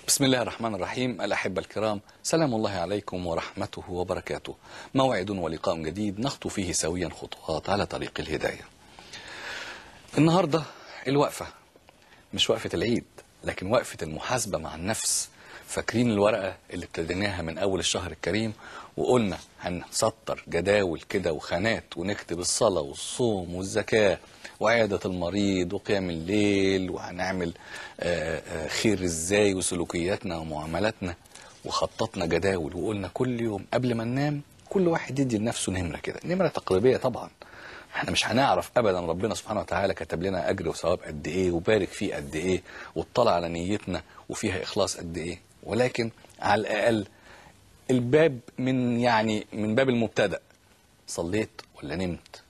بسم الله الرحمن الرحيم الأحبة الكرام سلام الله عليكم ورحمته وبركاته موعد ولقاء جديد نخطو فيه سويا خطوات على طريق الهداية النهاردة الوقفة مش وقفة العيد لكن وقفة المحاسبة مع النفس فاكرين الورقة اللي ابتديناها من أول الشهر الكريم وقلنا هنسطر جداول كده وخانات ونكتب الصلاة والصوم والزكاة وعيادة المريض وقيام الليل وهنعمل آه، آه، خير ازاي وسلوكياتنا ومعاملاتنا وخططنا جداول وقلنا كل يوم قبل ما ننام كل واحد يدي لنفسه نمرة كده نمرة تقريبية طبعا احنا مش هنعرف ابدا ربنا سبحانه وتعالى كتب لنا اجر وثواب قد ايه وبارك فيه قد ايه واطلع على نيتنا وفيها اخلاص قد ايه ولكن على الاقل الباب من يعني من باب المبتدا صليت ولا نمت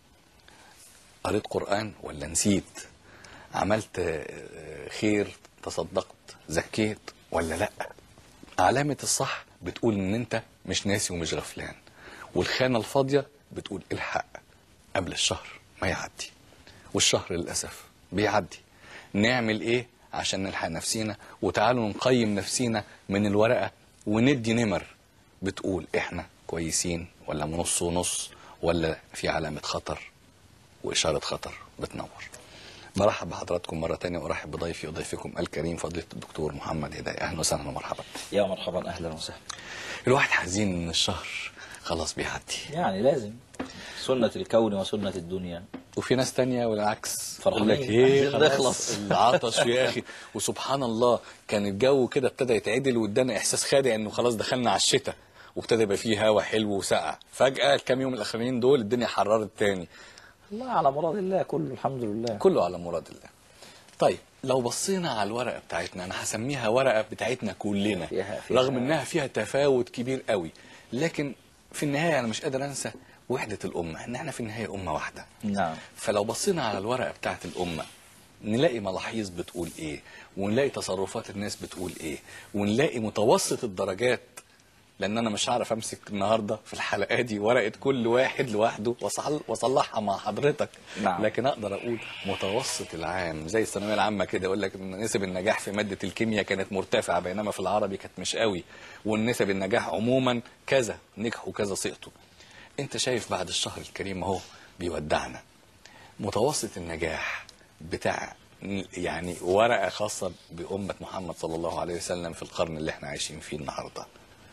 قريت قران ولا نسيت عملت آه، خير تصدقت زكيت ولا لا علامه الصح بتقول ان انت مش ناسي ومش غفلان والخانه الفاضيه بتقول الحق قبل الشهر ما يعدي والشهر للأسف بيعدي نعمل إيه عشان نلحق نفسينا وتعالوا نقيم نفسينا من الورقة وندي نمر بتقول إحنا كويسين ولا نص ونص ولا في علامة خطر وإشارة خطر بتنور برحب بحضراتكم مرة تانية وأرحب بضيفي وضيفكم الكريم فضيلة الدكتور محمد هداية أهلا وسهلا ومرحبا يا مرحبا اهلا وسهلا الواحد حزين إن الشهر خلاص بيعدي يعني لازم سنة الكون وسنة الدنيا وفي ناس تانية والعكس فرحانين. يقول لك ايه عايزين خلاص نخلص. العطش يا اخي وسبحان الله كان الجو كده ابتدى يتعدل وادانا احساس خادع انه خلاص دخلنا على الشتاء وابتدى يبقى فيه هوا حلو وسقع فجأة الكام يوم الاخرانيين دول الدنيا حررت تاني الله على مراد الله كله الحمد لله كله على مراد الله طيب لو بصينا على الورقة بتاعتنا انا هسميها ورقة بتاعتنا كلنا فيها- فيها- رغم انها فيها تفاوت كبير قوي لكن في النهاية انا مش قادر انسى وحدة الامة ان احنا في النهاية امة واحدة نعم فلو بصينا على الورقه بتاعت الامه نلاقي ملاحظ بتقول ايه ونلاقي تصرفات الناس بتقول ايه ونلاقي متوسط الدرجات لان انا مش هعرف امسك النهارده في الحلقه دي ورقه كل واحد لوحده وأصل- واصلحها مع حضرتك نعم. لكن اقدر اقول متوسط العام زي الثانويه العامه كده يقول لك ان نسب النجاح في ماده الكيمياء كانت مرتفعه بينما في العربي كانت مش قوي والنسب النجاح عموما كذا نجحوا كذا سقطوا انت شايف بعد الشهر الكريم اهو بيودعنا متوسط النجاح بتاع يعني ورقة خاصة بأمة محمد صلى الله عليه وسلم في القرن اللي احنا عايشين فيه النهاردة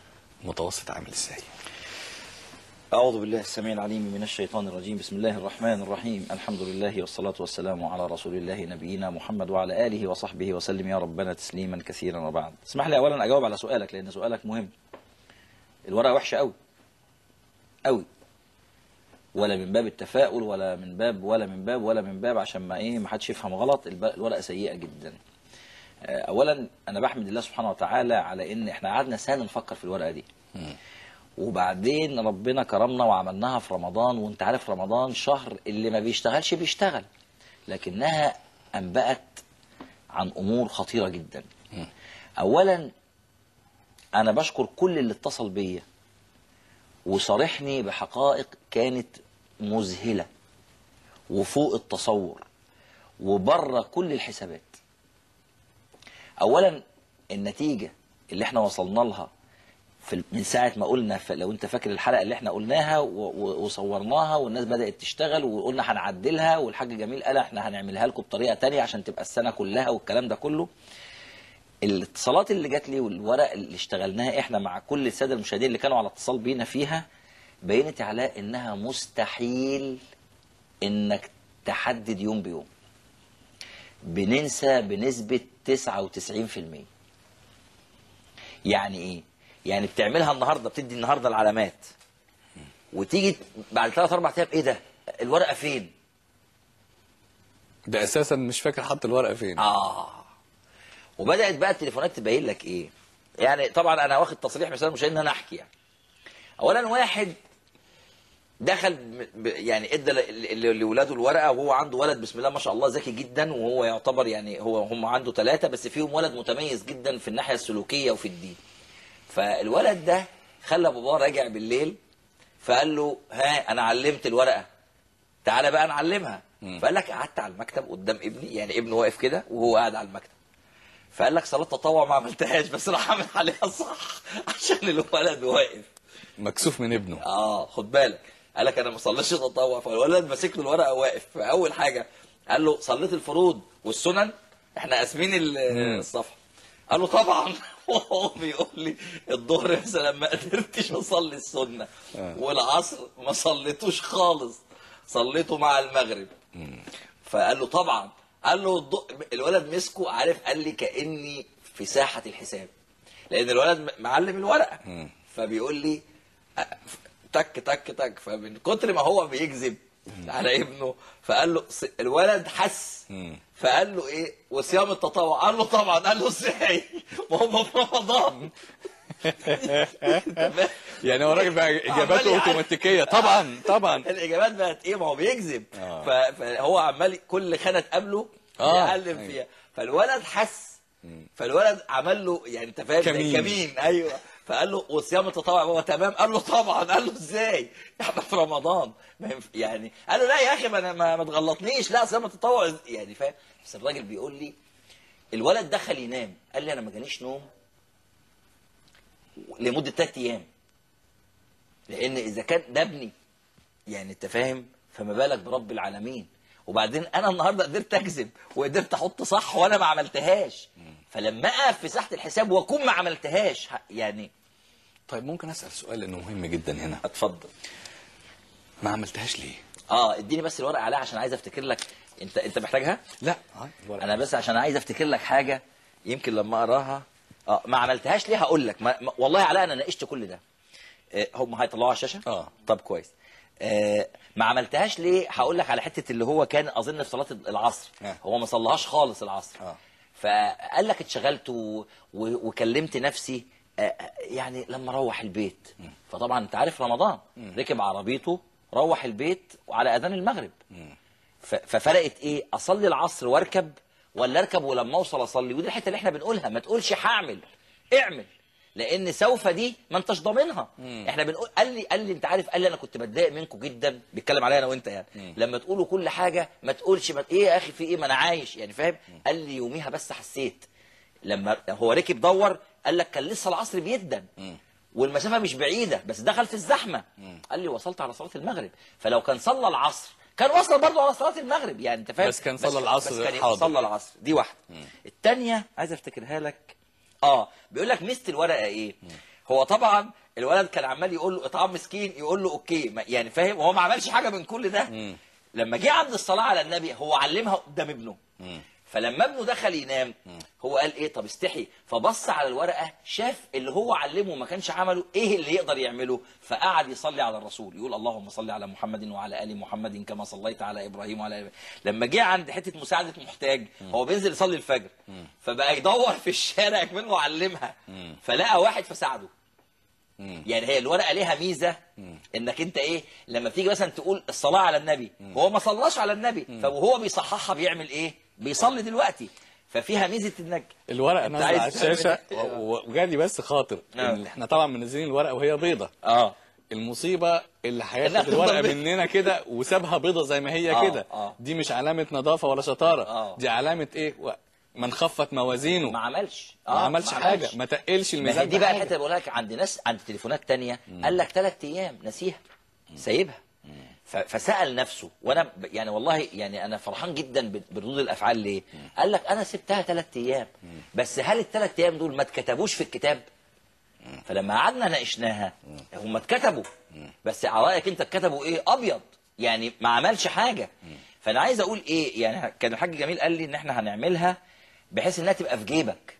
متوسط عامل ازاي أعوذ بالله السميع العليم من الشيطان الرجيم بسم الله الرحمن الرحيم الحمد لله والصلاة والسلام على رسول الله نبينا محمد وعلى آله وصحبه وسلم يا ربنا تسليما كثيرا وبعد اسمح لي أولا أجاوب على سؤالك لأن سؤالك مهم الورقة وحشة أوي أوي ولا من باب التفاؤل ولا من باب ولا من باب ولا من باب عشان ما ايه ما حدش يفهم غلط الب- الورقه سيئه جدا آه، اولا انا بحمد الله سبحانه وتعالى على ان احنا قعدنا سنه نفكر في الورقه دي وبعدين ربنا كرمنا وعملناها في رمضان وانت عارف رمضان شهر اللي ما بيشتغلش بيشتغل لكنها انبأت عن امور خطيره جدا اولا انا بشكر كل اللي اتصل بيا وصارحني بحقائق كانت مذهله وفوق التصور وبره كل الحسابات اولا النتيجه اللي احنا وصلنا لها في ال- من ساعه ما قلنا ف- لو انت فاكر الحلقه اللي احنا قلناها و- و- وصورناها والناس بدات تشتغل وقلنا هنعدلها والحاج جميل قال احنا هنعملها لكم بطريقه تانية عشان تبقى السنه كلها والكلام ده كله الاتصالات اللي جات لي والورق اللي اشتغلناها احنا مع كل الساده المشاهدين اللي كانوا على اتصال بينا فيها بينت علاء انها مستحيل انك تحدد يوم بيوم بننسى بنسبة 99% يعني ايه؟ يعني بتعملها النهارده بتدي النهارده العلامات وتيجي بعد ثلاث اربع ايام ايه ده؟ الورقه فين؟ ده اساسا مش فاكر حط الورقة فين اه وبدات بقى التليفونات تبين لك ايه يعني طبعا انا واخد تصريح مثلا مش ان انا احكي يعني اولا واحد دخل ب- ب- يعني ادى ل- ل- لاولاده الورقه وهو عنده ولد بسم الله ما شاء الله ذكي جدا وهو يعتبر يعني هو هم عنده ثلاثه بس فيهم ولد متميز جدا في الناحيه السلوكيه وفي الدين فالولد ده خلى باباه راجع بالليل فقال له ها انا علمت الورقه تعالى بقى نعلمها فقال لك قعدت على المكتب قدام ابني يعني ابنه واقف كده وهو قاعد على المكتب فقال لك صلاه تطوع ما عملتهاش بس راح اعمل عليها صح عشان الولد واقف مكسوف من ابنه اه خد بالك قال لك انا ما صليتش تطوع فالولد ماسك له الورقه واقف فاول حاجه قال له صليت الفروض والسنن احنا قاسمين ال- الصفحه قال له طبعا وهو بيقول لي الظهر مثلا ما قدرتش اصلي السنه والعصر ما صليتوش خالص صليته مع المغرب فقال له طبعا قال له الض- الولد مسكه عارف قال لي كاني في ساحه الحساب لان الولد م- معلم الورقه فبيقول لي أ- تك تك تك فمن كتر ما هو بيكذب على ابنه فقال له س- الولد حس فقال له ايه وصيام التطوع قال له طبعا قال له ازاي ما هم في رمضان يعني هو راجل بقى عمال اجاباته يعد. اوتوماتيكيه طبعا طبعا الاجابات بقت ايه ما هو بيكذب آه. ف- فهو عمال كل خانه تقابله آه. يعلم أيوة. فيها فالولد حس فالولد عمل له يعني انت فاهم زي كمين. كمين ايوه فقال له وصيام التطوع هو تمام قال له طبعا قال له ازاي احنا في رمضان ما ينف- يعني قال له لا يا اخي ما انا ما, ما تغلطنيش لا صيام التطوع إز- يعني فاهم بس الراجل بيقول لي الولد دخل ينام قال لي انا ما جانيش نوم لمده ثلاث ايام لان اذا كان ده ابني يعني انت فاهم فما بالك برب العالمين وبعدين انا النهارده قدرت اكذب وقدرت احط صح وانا ما عملتهاش فلما اقف في ساحه الحساب واكون ما عملتهاش ه- يعني طيب ممكن اسال سؤال لانه مهم جدا هنا اتفضل ما عملتهاش ليه اه اديني بس الورقه عليها عشان عايز افتكر لك انت انت محتاجها لا هاي الورقة. انا بس عشان عايز افتكر لك حاجه يمكن لما اقراها اه ما عملتهاش ليه هقول لك ما ما- والله علاء انا ناقشت كل ده آه، هم هيطلعوها على الشاشه اه. طب كويس آه، ما عملتهاش ليه هقول لك على حته اللي هو كان اظن في صلاه العصر اه. هو ما صلاهاش خالص العصر اه. فقال لك اتشغلت و... و... وكلمت نفسي آه، آه، يعني لما اروح البيت فطبعا انت عارف رمضان ركب عربيته روح البيت وعلى اذان المغرب ف... ففرقت ايه اصلي العصر واركب ولا اركب ولما اوصل اصلي ودي الحته اللي احنا بنقولها ما تقولش هعمل اعمل لان سوف دي ما انتش ضامنها احنا بنقول قال لي قال لي انت عارف قال لي انا كنت بتضايق منكم جدا بيتكلم عليا انا وانت يعني لما تقولوا كل حاجه ما تقولش ما ايه يا اخي في ايه ما انا عايش يعني فاهم قال لي يوميها بس حسيت لما هو ركب دور قال لك كان لسه العصر بيدن والمسافه مش بعيده بس دخل في الزحمه قال لي وصلت على صلاه المغرب فلو كان صلى العصر كان وصل برضه على صلاه المغرب يعني انت فاهم بس كان صلى العصر بس كان حاضر. صلى العصر دي واحده الثانيه عايز افتكرها لك اه بيقول لك ميزه الورقه ايه هو طبعا الولد كان عمال يقول له اطعام مسكين يقول له اوكي ما- يعني فاهم وهو ما عملش حاجه من كل ده لما جه عند الصلاه على النبي هو علمها قدام ابنه فلما ابنه دخل ينام هو قال ايه طب استحي فبص على الورقه شاف اللي هو علمه ما كانش عمله ايه اللي يقدر يعمله فقعد يصلي على الرسول يقول اللهم صل على محمد وعلى ال محمد كما صليت على ابراهيم وعلى ال لما جه عند حته مساعده محتاج هو بينزل يصلي الفجر فبقى يدور في الشارع منه علمها فلقى واحد فساعده يعني هي الورقه ليها ميزه انك انت ايه لما تيجي مثلا تقول الصلاه على النبي هو ما صلاش على النبي فهو بيصححها بيعمل ايه بيصلي دلوقتي ففيها ميزه انك الورقه أنت نازله عايز على تعمل الشاشه إيه؟ و- و- وجالي بس خاطر آه. إن احنا طبعا منزلين الورقه وهي بيضه اه المصيبه اللي إنها هياخد تفضل الورقه بيضة. مننا كده وسابها بيضه زي ما هي آه، كده آه. دي مش علامه نظافه ولا شطاره آه. دي علامه ايه و- من خفت موازينه ما عملش ما عملش حاجه ما تقلش ما الميزان هي دي بقى بحاجة. الحته اللي بقول لك عند ناس عند تليفونات تانية قال لك ثلاث ايام نسيها سايبها ف- فسال نفسه وانا ب- يعني والله يعني انا فرحان جدا ب- بردود الافعال ليه؟ قال لك انا سبتها ثلاث ايام بس هل الثلاث ايام دول ما اتكتبوش في الكتاب؟ فلما قعدنا ناقشناها هم اتكتبوا بس على رايك انت اتكتبوا ايه؟ ابيض يعني ما عملش حاجه فانا عايز اقول ايه يعني كان الحاج جميل قال لي ان احنا هنعملها بحيث انها تبقى في جيبك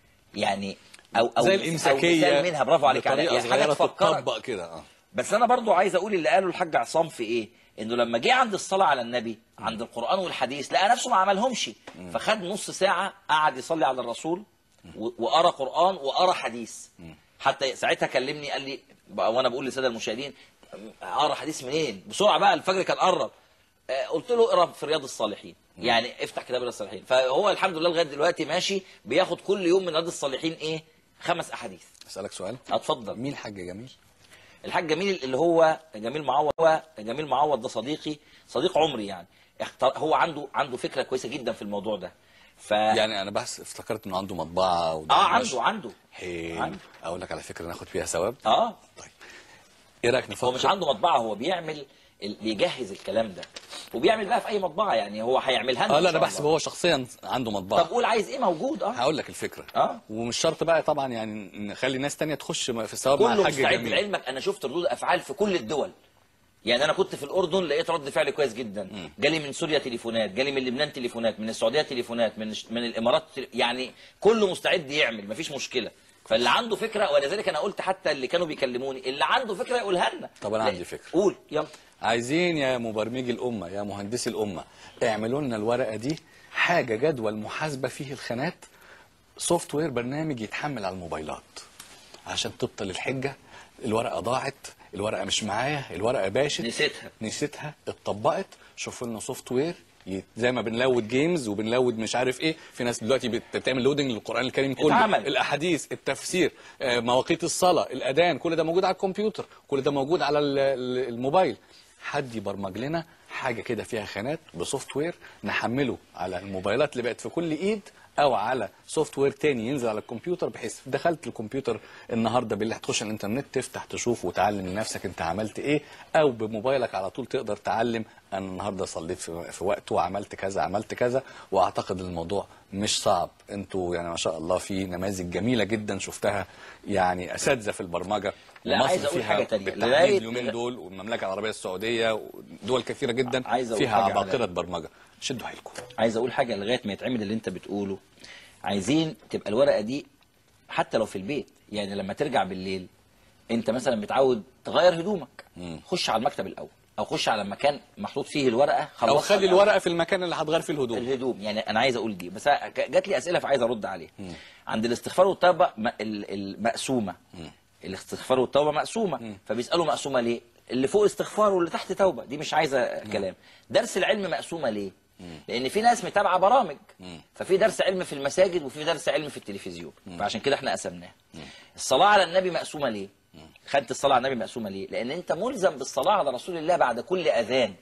يعني او او زي أو الامساكيه مثال منها برافو عليك على بطريقه يعني حاجه صغيره تفكرك تطبق كده اه بس انا برضو عايز اقول اللي قاله الحاج عصام في ايه انه لما جه عند الصلاه على النبي عند القران والحديث لقى نفسه ما عملهمش فخد نص ساعه قعد يصلي على الرسول و- وقرا قران وقرا حديث حتى ساعتها كلمني قال لي بقى وانا بقول للساده المشاهدين اقرا حديث منين بسرعه بقى الفجر كان قرب آه، قلت له اقرا في رياض الصالحين يعني افتح كتاب رياض الصالحين فهو الحمد لله لغايه دلوقتي ماشي بياخد كل يوم من رياض الصالحين ايه خمس احاديث اسالك سؤال اتفضل مين الحاج جميل الحاج جميل اللي هو جميل معوض هو جميل معوض ده صديقي صديق عمري يعني اختار هو عنده عنده فكره كويسه جدا في الموضوع ده ف يعني انا بس افتكرت انه عنده مطبعه وده اه ماشي. عنده عنده حلو عنده. اقول لك على فكره ناخد فيها ثواب اه طيب ايه رايك نفكر هو مش عنده مطبعه هو بيعمل ال- بيجهز الكلام ده وبيعمل بقى في اي مطبعه يعني هو هيعملها لنا اه إن لا انا شاء بحسب الله. هو شخصيا عنده طب مطبعه قول عايز ايه موجود اه هقول لك الفكره آه. ومش شرط بقى طبعا يعني نخلي ناس تانية تخش في الثواب مع كله الحاج مستعد جميل لعلمك انا شفت ردود افعال في كل الدول يعني انا كنت في الاردن لقيت رد فعل كويس جدا جالي من سوريا تليفونات جالي من لبنان تليفونات من السعوديه تليفونات من من الامارات تل- يعني كله مستعد يعمل مفيش مشكله فاللي عنده فكره ولذلك انا قلت حتى اللي كانوا بيكلموني اللي عنده فكره يقولها لنا طب أنا لا، عندي فكرة. قول يلا عايزين يا مبرمجي الامه يا مهندسي الامه اعملوا لنا الورقه دي حاجه جدول محاسبه فيه الخانات سوفت وير برنامج يتحمل على الموبايلات عشان تبطل الحجه الورقه ضاعت الورقه مش معايا الورقه باشت نسيتها. نسيتها اتطبقت شوفوا لنا سوفت وير ي- زي ما بنلود جيمز وبنلود مش عارف ايه في ناس دلوقتي بت- بتعمل لودنج للقران الكريم كله اتعمل. الاحاديث التفسير آه، مواقيت الصلاه الاذان كل ده موجود على الكمبيوتر كل ده موجود على ال- ال- الموبايل حد يبرمج لنا حاجه كده فيها خانات بسوفت وير نحمله على الموبايلات اللي بقت في كل ايد او على سوفت وير تاني ينزل على الكمبيوتر بحيث دخلت الكمبيوتر النهارده بالله هتخش على الانترنت تفتح تشوف وتعلم لنفسك انت عملت ايه او بموبايلك على طول تقدر تعلم انا النهارده صليت في, في وقته وعملت كذا عملت كذا واعتقد الموضوع مش صعب انتوا يعني ما شاء الله في نماذج جميله جدا شفتها يعني اساتذه في البرمجه لا، ومصر عايز أقول فيها حاجة تانية. بالتحديد لغاية- اليومين دول والمملكه العربيه السعوديه ودول كثيره جدا عايز أقول فيها حاجة على- عباقره برمجه شدوا حيلكم عايز اقول حاجه لغايه ما يتعمل اللي انت بتقوله عايزين تبقى الورقه دي حتى لو في البيت يعني لما ترجع بالليل انت مثلا متعود تغير هدومك خش على المكتب الاول او خش على مكان محطوط فيه الورقه او خلصها خلي الأول. الورقه في المكان اللي هتغير فيه الهدوم الهدوم يعني انا عايز اقول دي بس جات لي اسئله فعايز ارد عليها عند الاستغفار والتوبه م- ال- المقسومه الاستغفار والتوبه مقسومه فبيسالوا مقسومه ليه اللي فوق استغفار واللي تحت توبه دي مش عايزه كلام درس العلم مقسومه ليه لان في ناس متابعه برامج ففي درس علم في المساجد وفي درس علم في التلفزيون فعشان كده احنا قسمناها الصلاه على النبي مقسومه ليه خدت الصلاه على النبي مقسومه ليه لان انت ملزم بالصلاه على رسول الله بعد كل اذان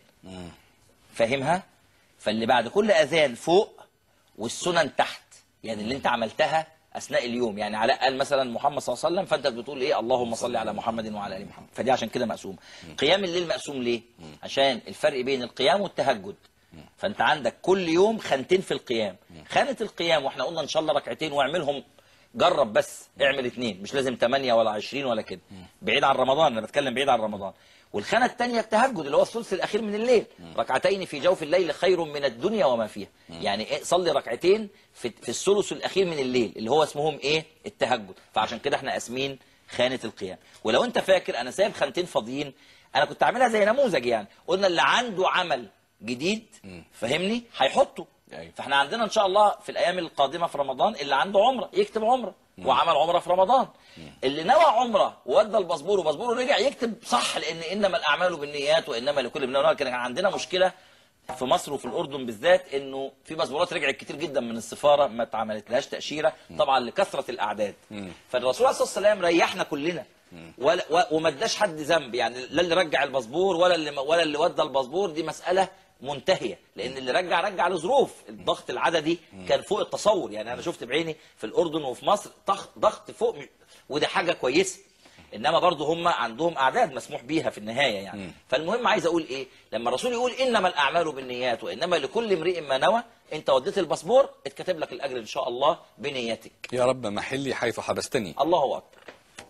فاهمها فاللي بعد كل اذان فوق والسنن تحت يعني اللي انت عملتها اثناء اليوم يعني علاء قال مثلا محمد صلى الله عليه وسلم فانت بتقول ايه اللهم صل على محمد وعلى ال محمد فدي عشان كده مقسوم قيام الليل مقسوم ليه عشان الفرق بين القيام والتهجد فانت عندك كل يوم خانتين في القيام خانه القيام واحنا قلنا ان شاء الله ركعتين واعملهم جرب بس اعمل اتنين مش لازم 8 ولا 20 ولا كده بعيد عن رمضان انا بتكلم بعيد عن رمضان والخانه الثانيه التهجد اللي هو الثلث الاخير من الليل ركعتين في جوف الليل خير من الدنيا وما فيها يعني إيه صلي ركعتين في, في الثلث الاخير من الليل اللي هو اسمهم ايه التهجد فعشان كده احنا قاسمين خانه القيام ولو انت فاكر انا سايب خانتين فاضيين انا كنت عاملها زي نموذج يعني قلنا اللي عنده عمل جديد فاهمني هيحطه أيوة. فاحنا عندنا ان شاء الله في الايام القادمه في رمضان اللي عنده عمره يكتب عمره وعمل عمره في رمضان اللي نوى عمره وادى الباسبور وباسبوره رجع يكتب صح لان انما الاعمال بالنيات وانما لكل من نوى كان عندنا مشكله في مصر وفي الاردن بالذات انه في باسبورات رجعت كتير جدا من السفاره ما اتعملت لهاش تاشيره طبعا لكثره الاعداد فالرسول عليه الصلاه والسلام ريحنا كلنا ولا و- وما اداش حد ذنب يعني لا اللي رجع الباسبور ولا اللي ولا اللي ودى الباسبور دي مساله منتهيه لان اللي رجع رجع لظروف الضغط العددي كان فوق التصور يعني انا شفت بعيني في الاردن وفي مصر ضغط ضغط فوق مش- ودي حاجه كويسه انما برضه هم عندهم اعداد مسموح بيها في النهايه يعني فالمهم عايز اقول ايه لما الرسول يقول انما الاعمال بالنيات وانما لكل امرئ ما نوى انت وديت الباسبور اتكتب لك الاجر ان شاء الله بنيتك يا رب محلي حيث حبستني الله اكبر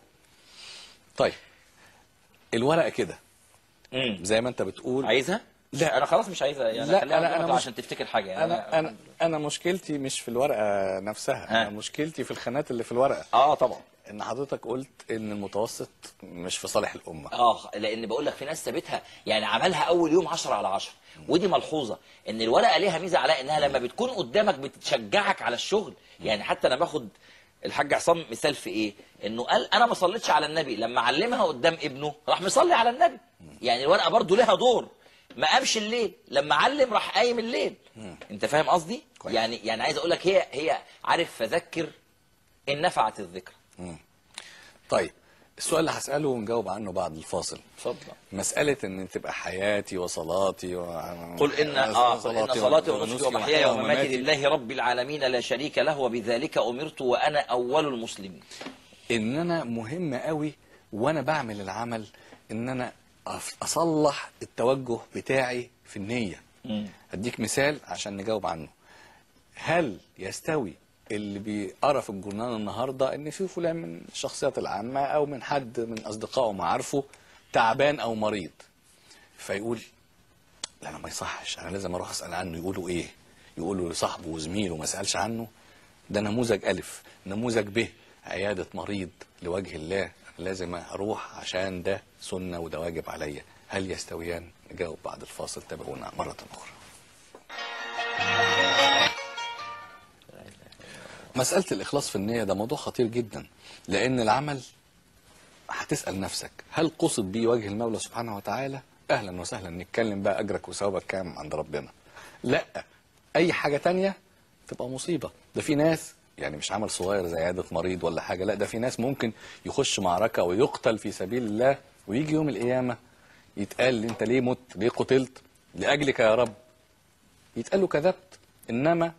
طيب الورقه كده امم زي ما انت بتقول عايزها لا. انا خلاص مش عايزها يعني لا، خليها أنا- قدامك أنا مش- عشان تفتكر حاجه يعني انا انا انا مشكلتي مش في الورقه نفسها ها. انا مشكلتي في الخانات اللي في الورقه اه طبعا ان حضرتك قلت ان المتوسط مش في صالح الامه اه لان بقول لك في ناس سابتها يعني عملها اول يوم 10 على 10 ودي ملحوظه ان الورقه ليها ميزه علاء انها لما بتكون قدامك بتشجعك على الشغل يعني حتى انا باخد الحاج عصام مثال في ايه انه قال انا ما صليتش على النبي لما علمها قدام ابنه راح مصلي على النبي يعني الورقه برضو لها دور ما قامش الليل لما علم راح قايم الليل انت فاهم قصدي كويس. يعني يعني عايز اقول لك هي هي عارف فذكر ان نفعت الذكر طيب السؤال اللي هساله ونجاوب عنه بعد الفاصل اتفضل مسألة إن تبقى حياتي وصلاتي و... قل إن آه قل إن صلاتي ونسكي ومحياي ومماتي ومماتي لله رب العالمين لا شريك له وبذلك أمرت وأنا أول المسلمين إن أنا مهم قوي وأنا بعمل العمل إن أنا أف- أصلح التوجه بتاعي في النية مم. أديك مثال عشان نجاوب عنه هل يستوي اللي بيقرا في الجورنال النهارده ان في فلان من الشخصيات العامه او من حد من اصدقائه ومعارفه تعبان او مريض فيقول لا انا ما يصحش انا لازم اروح اسال عنه يقولوا ايه يقولوا لصاحبه وزميله ما سالش عنه ده نموذج الف نموذج ب عياده مريض لوجه الله أنا لازم اروح عشان ده سنه وده واجب عليا هل يستويان نجاوب بعد الفاصل تابعونا مره اخرى مسألة الإخلاص في النية ده موضوع خطير جدا لأن العمل هتسأل نفسك هل قصد بيه وجه المولى سبحانه وتعالى أهلا وسهلا نتكلم بقى أجرك وثوابك كام عند ربنا لا أي حاجة تانية تبقى مصيبة ده في ناس يعني مش عمل صغير زي عيادة مريض ولا حاجة لا ده في ناس ممكن يخش معركة ويقتل في سبيل الله ويجي يوم القيامة يتقال انت ليه مت ليه قتلت لأجلك يا رب يتقال له كذبت إنما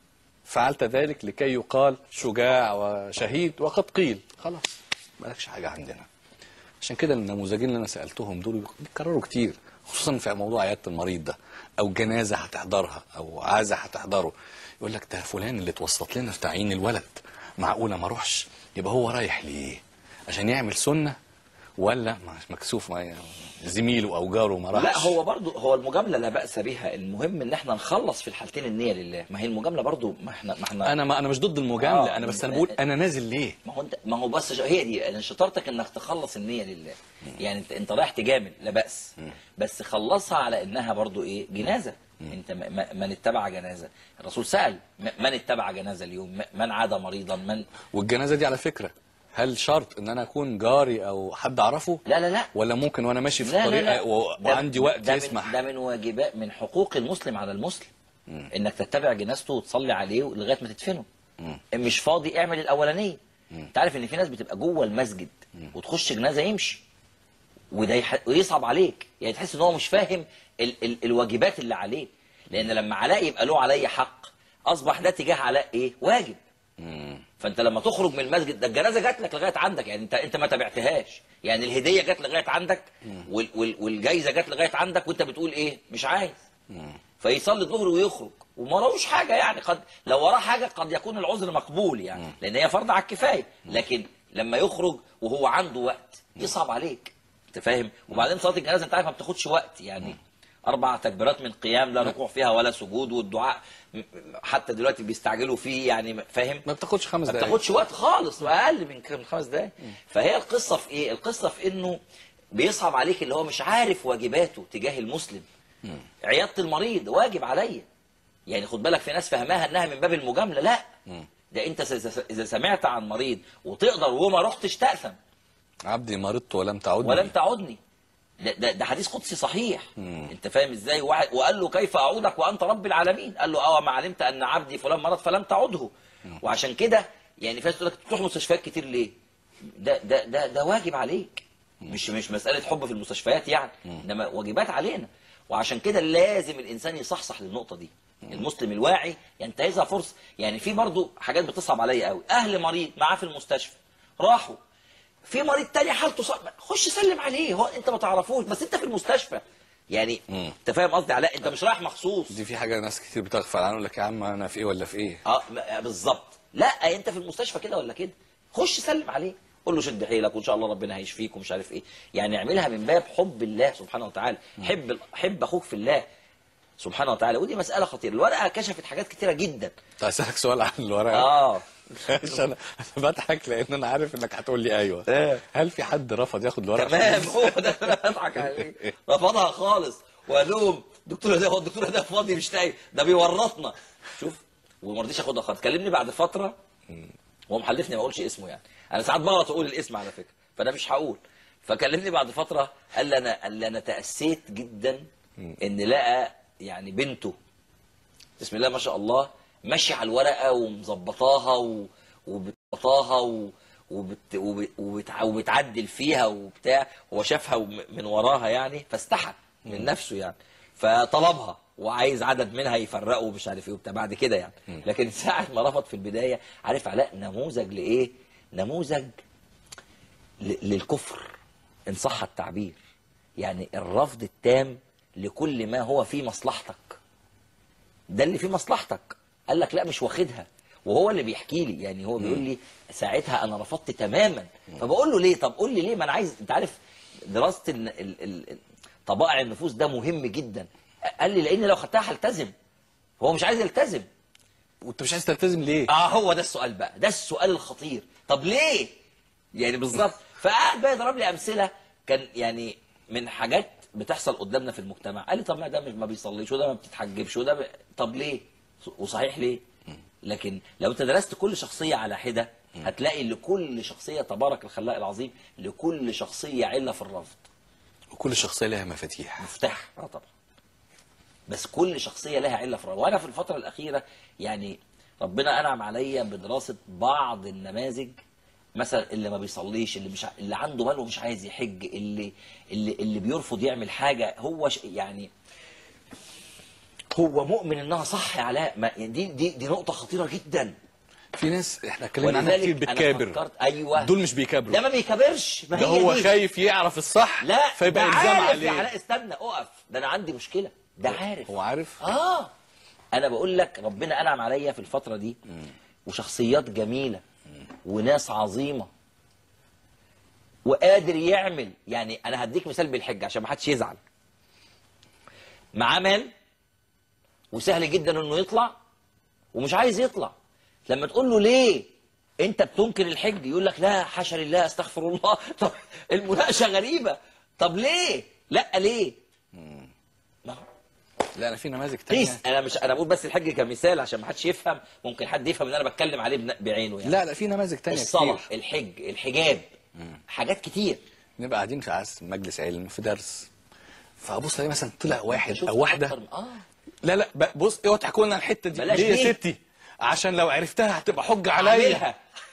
فعلت ذلك لكي يقال شجاع وشهيد وقد قيل خلاص مالكش حاجة عندنا عشان كده النموذجين اللي انا سالتهم دول بيتكرروا كتير خصوصا في موضوع عياده المريض ده او جنازه هتحضرها او عزا هتحضره يقول لك ده فلان اللي اتوسط لنا في تعيين الولد معقوله ما اروحش يبقى هو رايح ليه عشان يعمل سنه ولا مش مكسوف ما زميله او جاره ما راحش لا هو برضو هو المجامله لا باس بها المهم ان احنا نخلص في الحالتين النيه لله ما هي المجامله برضو ما احنا ما احنا انا ما انا مش ضد المجامله آه، انا بس انا بقول انا نازل ليه ما هو انت ما هو بس ش- هي دي انا شطارتك انك تخلص النيه لله يعني انت انت رايح تجامل لا باس بس خلصها على انها برضو ايه جنازه انت م- م- من اتبع جنازه الرسول سال م- من اتبع جنازه اليوم م- من عاد مريضا من والجنازه دي على فكره هل شرط ان انا اكون جاري او حد اعرفه لا لا لا ولا ممكن وانا ماشي في لا لا الطريق لا. و- ده- وعندي وقت ده يسمح من ده من واجبات من حقوق المسلم على المسلم انك تتبع جنازته وتصلي عليه لغايه ما تدفنه مش فاضي اعمل الاولانيه انت عارف ان في ناس بتبقى جوه المسجد وتخش جنازه يمشي وده يح... ويصعب عليك يعني تحس ان هو مش فاهم ال... ال... الواجبات اللي عليه لان لما علاء يبقى له علي حق اصبح ده تجاه علاء ايه واجب فانت لما تخرج من المسجد ده الجنازه جات لك لغايه عندك يعني انت انت ما تابعتهاش يعني الهديه جات لغايه عندك وال وال والجايزه جات لغايه عندك وانت بتقول ايه مش عايز فيصلي الظهر ويخرج وما وراهوش حاجه يعني قد لو وراه حاجه قد يكون العذر مقبول يعني لان هي فرض على الكفايه لكن لما يخرج وهو عنده وقت يصعب عليك انت فاهم وبعدين صلاه الجنازه انت عارف ما بتاخدش وقت يعني اربع تكبيرات من قيام لا ركوع فيها ولا سجود والدعاء م- م- حتى دلوقتي بيستعجلوا فيه يعني فاهم ما بتاخدش خمس ما دقايق بتاخدش وقت خالص واقل من ك- من خمس دقايق فهي القصه في ايه القصه في انه بيصعب عليك اللي هو مش عارف واجباته تجاه المسلم عياده المريض واجب عليا يعني خد بالك في ناس فهماها انها من باب المجامله لا ده انت س- س- اذا سمعت عن مريض وتقدر وما رحتش تاثم عبدي مرضت ولم تعودني ولم تعدني ده, ده, ده حديث قدسي صحيح انت فاهم ازاي واحد وقال له كيف اعودك وانت رب العالمين قال له اه ما علمت ان عبدي فلان مرض فلم تعده وعشان كده يعني فاهم تقول لك تروح مستشفيات كتير ليه ده ده ده ده واجب عليك مش مش مساله حب في المستشفيات يعني انما واجبات علينا وعشان كده لازم الانسان يصحصح للنقطه دي المسلم الواعي ينتهزها فرصه يعني في برضو حاجات بتصعب عليا قوي اهل مريض معاه في المستشفى راحوا في مريض تاني حالته صعبه خش سلم عليه هو انت ما تعرفوش بس انت في المستشفى يعني انت فاهم قصدي علاء انت مش رايح مخصوص دي في حاجه ناس كتير بتغفل عنها يقول لك يا عم انا في ايه ولا في ايه اه م- بالظبط لا انت في المستشفى كده ولا كده خش سلم عليه قول له شد حيلك وان شاء الله ربنا هيشفيك ومش عارف ايه يعني اعملها من باب حب الله سبحانه وتعالى حب ال- حب اخوك في الله سبحانه وتعالى ودي مساله خطيره الورقه كشفت حاجات كتيره جدا طيب اسالك سؤال عن الورقه اه عشان انا بضحك لان انا عارف انك هتقول لي ايوه إيه. هل في حد رفض ياخد الورقه تمام هو ده اللي انا بضحك عليه رفضها خالص وقال لهم دكتور ده هو الدكتور ده فاضي مش تايه ده بيورطنا شوف وما رضيش ياخدها خالص كلمني بعد فتره هو محلفني ما اقولش اسمه يعني انا ساعات بغلط اقول الاسم على فكره فانا مش هقول فكلمني بعد فتره قال لي انا قال لي انا تاسيت جدا ان لقى يعني بنته بسم الله ما شاء الله ماشيه على الورقه ومظبطاها و... وبتظبطاها و... وبت وب- وبتع- وبتعدل فيها وبتاع هو شافها وم- من وراها يعني فاستحى من نفسه يعني فطلبها وعايز عدد منها يفرقوا ومش عارف ايه وبتاع بعد كده يعني لكن ساعة ما رفض في البداية عارف علاء نموذج لإيه؟ نموذج ل- للكفر إن صح التعبير يعني الرفض التام لكل ما هو في مصلحتك ده اللي فيه مصلحتك قال لك لا مش واخدها وهو اللي بيحكي لي يعني هو بيقول لي ساعتها انا رفضت تماما فبقول له ليه طب قول لي ليه ما انا عايز انت عارف دراسه ال... ال... ال... طبائع النفوس ده مهم جدا قال لي لان لو خدتها هلتزم هو مش عايز يلتزم وانت مش عايز تلتزم ليه اه هو ده السؤال بقى ده السؤال الخطير طب ليه يعني بالظبط فقعد بقى يضرب لي امثله كان يعني من حاجات بتحصل قدامنا في المجتمع قال لي طب ما ده مش- ما بيصليش وده ما بتتحجبش وده ب... طب ليه وصحيح ليه لكن لو انت درست كل شخصيه على حده هتلاقي لكل شخصيه تبارك الخلاق العظيم لكل شخصيه عله في الرفض وكل شخصيه لها مفاتيح مفتاح اه طبعا بس كل شخصيه لها عله في الرأي. وانا في الفتره الاخيره يعني ربنا انعم عليا بدراسه بعض النماذج مثلا اللي ما بيصليش اللي مش ع- اللي عنده مال ومش عايز يحج اللي اللي اللي بيرفض يعمل حاجه هو ش... يعني هو مؤمن انها صح يا علاء ما يعني دي دي دي نقطه خطيره جدا في ناس احنا اتكلمنا عنها كتير ولذلك انا بتكابر فكرت ايوه دول مش بيكابروا ده ما بيكبرش ما ده هي هو دي. خايف يعرف الصح لا فيبقى ده الزام عارف يا عليه علاء استنى اقف ده انا عندي مشكله ده عارف هو عارف اه انا بقول لك ربنا انعم عليا في الفتره دي وشخصيات جميله وناس عظيمه وقادر يعمل يعني انا هديك مثال بالحج عشان ما حدش يزعل معاه مال وسهل جدا انه يطلع ومش عايز يطلع لما تقول له ليه انت بتنكر الحج يقول لك لا حاشا لله استغفر الله طب المناقشه غريبه طب ليه لا ليه ما هو لا انا في نماذج تانية قيس انا مش انا بقول بس الحج كمثال عشان ما حدش يفهم ممكن حد يفهم ان انا بتكلم عليه بن- بعينه يعني لا لا في نماذج تانية الصلاه كتير الحج الحجاب حاجات كتير نبقى قاعدين في عز مجلس علم في درس فابص الاقي مثلا طلع واحد شفت او واحده أكتر من- اه لا لا ب- بص اوعى تحكوا لنا الحته دي بلاش ليه دي. يا ستي عشان لو عرفتها هتبقى حجه عليا عاملها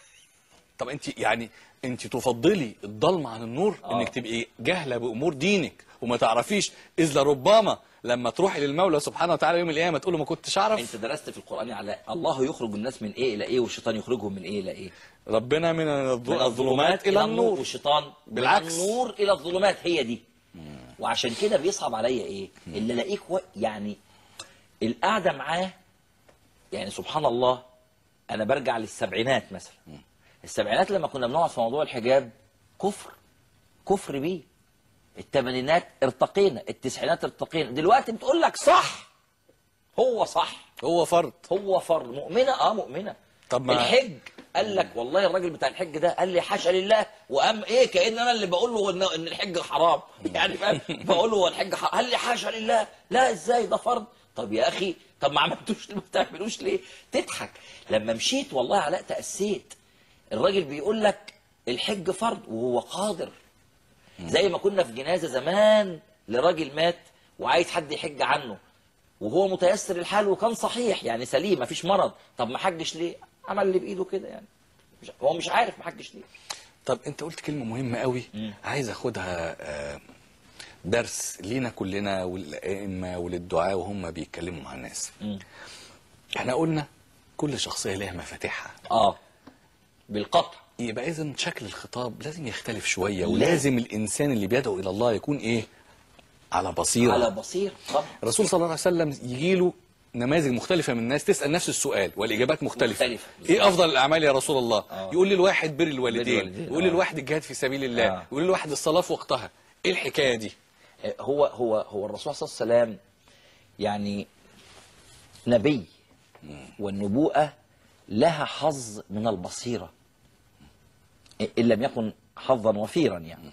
طب انت يعني انت تفضلي الضلمه عن النور آه. انك تبقي جاهله بامور دينك وما تعرفيش اذ لربما لما تروحي للمولى سبحانه وتعالى يوم القيامه تقول له ما كنتش اعرف انت درست في القران على الله يخرج الناس من ايه الى ايه والشيطان يخرجهم من ايه الى ايه ربنا من الظ- من الظلمات الى النور والشيطان بالعكس. من النور الى الظلمات هي دي وعشان كده بيصعب عليا ايه اللي الاقيك و... يعني القعده معاه يعني سبحان الله انا برجع للسبعينات مثلا السبعينات لما كنا بنقعد في موضوع الحجاب كفر كفر بيه الثمانينات ارتقينا التسعينات ارتقينا دلوقتي بتقول لك صح هو صح هو فرض هو فرد مؤمنه اه مؤمنه طب ما- الحج قال لك والله الراجل بتاع الحج ده قال لي حاشا لله وقام ايه كان انا اللي بقول له ان ان الحج حرام يعني فاهم بقول له هو الحج حرام قال لي حاشا لله لا ازاي ده فرض طب يا اخي طب ما عملتوش ما بتعملوش ليه تضحك لما مشيت والله علاء تاسيت الراجل بيقول لك الحج فرض وهو قادر زي ما كنا في جنازه زمان لراجل مات وعايز حد يحج عنه وهو متيسر الحال وكان صحيح يعني سليم مفيش مرض طب ما حجش ليه عمل اللي بايده كده يعني مش هو مش عارف ما حجش ليه طب انت قلت كلمه مهمه قوي مم. عايز اخدها آه، درس لينا كلنا والائمه وللدعاء وهم بيتكلموا مع الناس مم. احنا قلنا كل شخصيه لها مفاتيحها اه بالقطع يبقى اذا شكل الخطاب لازم يختلف شويه لازم. ولازم الانسان اللي بيدعو الى الله يكون ايه على بصيره على بصير طبعا الرسول صلى الله عليه وسلم يجي له نماذج مختلفه من الناس تسال نفس السؤال والاجابات مختلفه مختلفة. ايه افضل الاعمال يا رسول الله آه. يقول لي الواحد بر الوالدين الوالدين، يقول آه. لي الواحد الجهاد في سبيل الله آه. يقول لي الواحد الصلاه في وقتها ايه الحكايه دي آه، هو هو هو الرسول صلى الله عليه وسلم يعني نبي والنبوءة لها حظ من البصيرة إن لم يكن حظا وفيرا يعني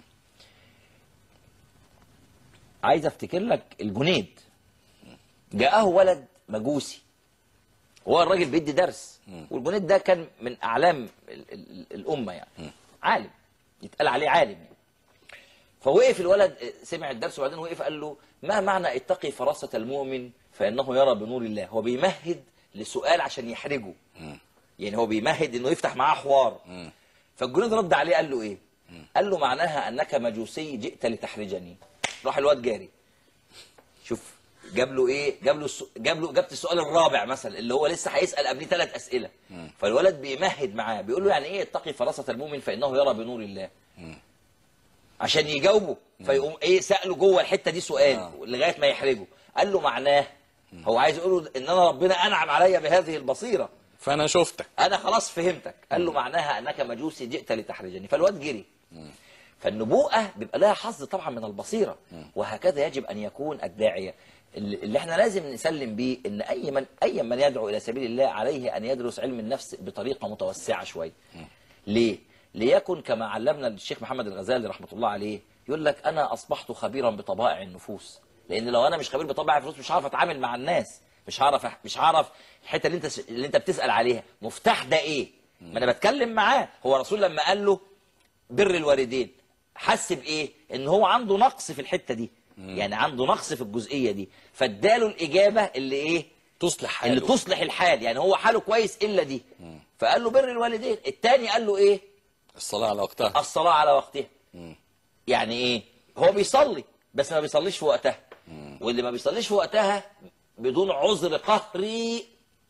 عايز افتكر لك الجنيد جاءه ولد مجوسي هو الراجل بيدي درس والجنيد ده كان من اعلام ال- ال- الامه يعني عالم يتقال عليه عالم يعني فوقف الولد سمع الدرس وبعدين وقف قال له ما معنى اتقي فراسة المؤمن فإنه يرى بنور الله هو بيمهد لسؤال عشان يحرجه يعني هو بيمهد انه يفتح معاه حوار فالجنود رد عليه قال له ايه قال له معناها انك مجوسي جئت لتحرجني راح الواد جاري شوف جاب له ايه جاب له السو... جاب له جابت السؤال الرابع مثلا اللي هو لسه هيسال قبليه ثلاث اسئله فالولد بيمهد معاه بيقول له يعني ايه اتقي فراسه المؤمن فانه يرى بنور الله عشان يجاوبه فيقوم ايه ساله جوه الحته دي سؤال آه. لغايه ما يحرجه قال له معناه هو عايز يقول له ان انا ربنا انعم عليا بهذه البصيره فانا شفتك انا خلاص فهمتك قال له معناها انك مجوسي جئت لتحرجني فالواد جري فالنبوءه بيبقى لها حظ طبعا من البصيره وهكذا يجب ان يكون الداعيه اللي اللي احنا لازم نسلم بيه ان اي من اي من يدعو الى سبيل الله عليه ان يدرس علم النفس بطريقه متوسعه شويه ليه ليكن كما علمنا الشيخ محمد الغزالي رحمه الله عليه يقول لك انا اصبحت خبيرا بطبائع النفوس لان لو انا مش خبير بطبائع النفوس مش هعرف اتعامل مع الناس مش هعرف مش هعرف الحته اللي انت اللي انت بتسال عليها مفتاح ده ايه ما انا بتكلم معاه هو الرسول لما قال له بر الوالدين حس بايه ان هو عنده نقص في الحته دي يعني عنده نقص في الجزئيه دي فاداله الاجابه اللي ايه تصلح حاله اللي تصلح الحال يعني هو حاله كويس الا دي فقال له بر الوالدين الثاني قال له ايه الصلاه على وقتها الصلاه على وقتها يعني ايه هو بيصلي بس ما بيصليش في وقتها واللي ما بيصليش في وقتها بدون عذر قهري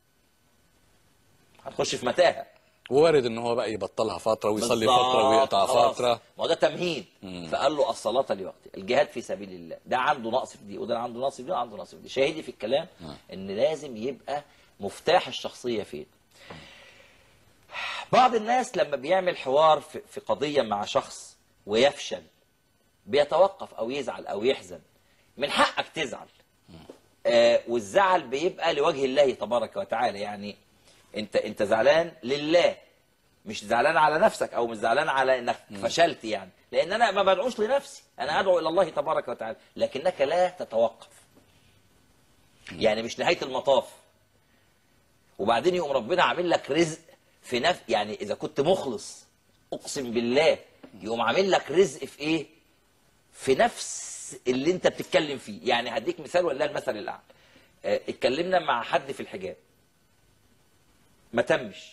هتخش في متاهه وارد ان هو بقى يبطلها فتره ويصلي بالظبط. فتره ويقطع خلاص. فتره ما هو ده تمهيد فقال له الصلاة لوقتها الجهاد في سبيل الله ده عنده نقص في دي وده عنده نقص في دي وده عنده نقص في دي شاهدي في الكلام ان لازم يبقى مفتاح الشخصية فين بعض الناس لما بيعمل حوار في في قضية مع شخص ويفشل بيتوقف او يزعل او يحزن من حقك تزعل آه والزعل بيبقى لوجه الله تبارك وتعالى يعني انت انت زعلان لله مش زعلان على نفسك او مش زعلان على انك فشلت يعني لان انا ما بدعوش لنفسي انا ادعو الى الله تبارك وتعالى لكنك لا تتوقف يعني مش نهايه المطاف وبعدين يقوم ربنا عامل لك رزق في نف يعني اذا كنت مخلص اقسم بالله يقوم عامل لك رزق في ايه في نفس اللي انت بتتكلم فيه يعني هديك مثال ولا المثل الاعلى اه، اتكلمنا مع حد في الحجاب ما تمش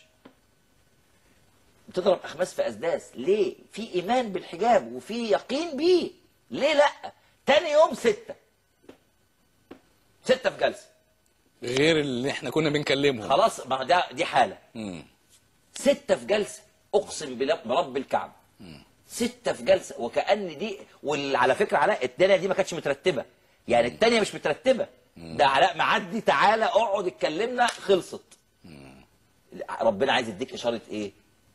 بتضرب اخماس في اسداس ليه في ايمان بالحجاب وفي يقين بيه ليه لا تاني يوم ستة ستة في جلسة غير اللي احنا كنا بنكلمهم خلاص ما ده دي حالة مم. ستة في جلسة اقسم بالله- برب الكعبة ستة في جلسة وكأن دي وعلى فكرة علاء التانية دي ما كانتش مترتبة يعني التانية مش مترتبة ده علاء معدي تعالى اقعد اتكلمنا خلصت ربنا عايز يديك اشارة ايه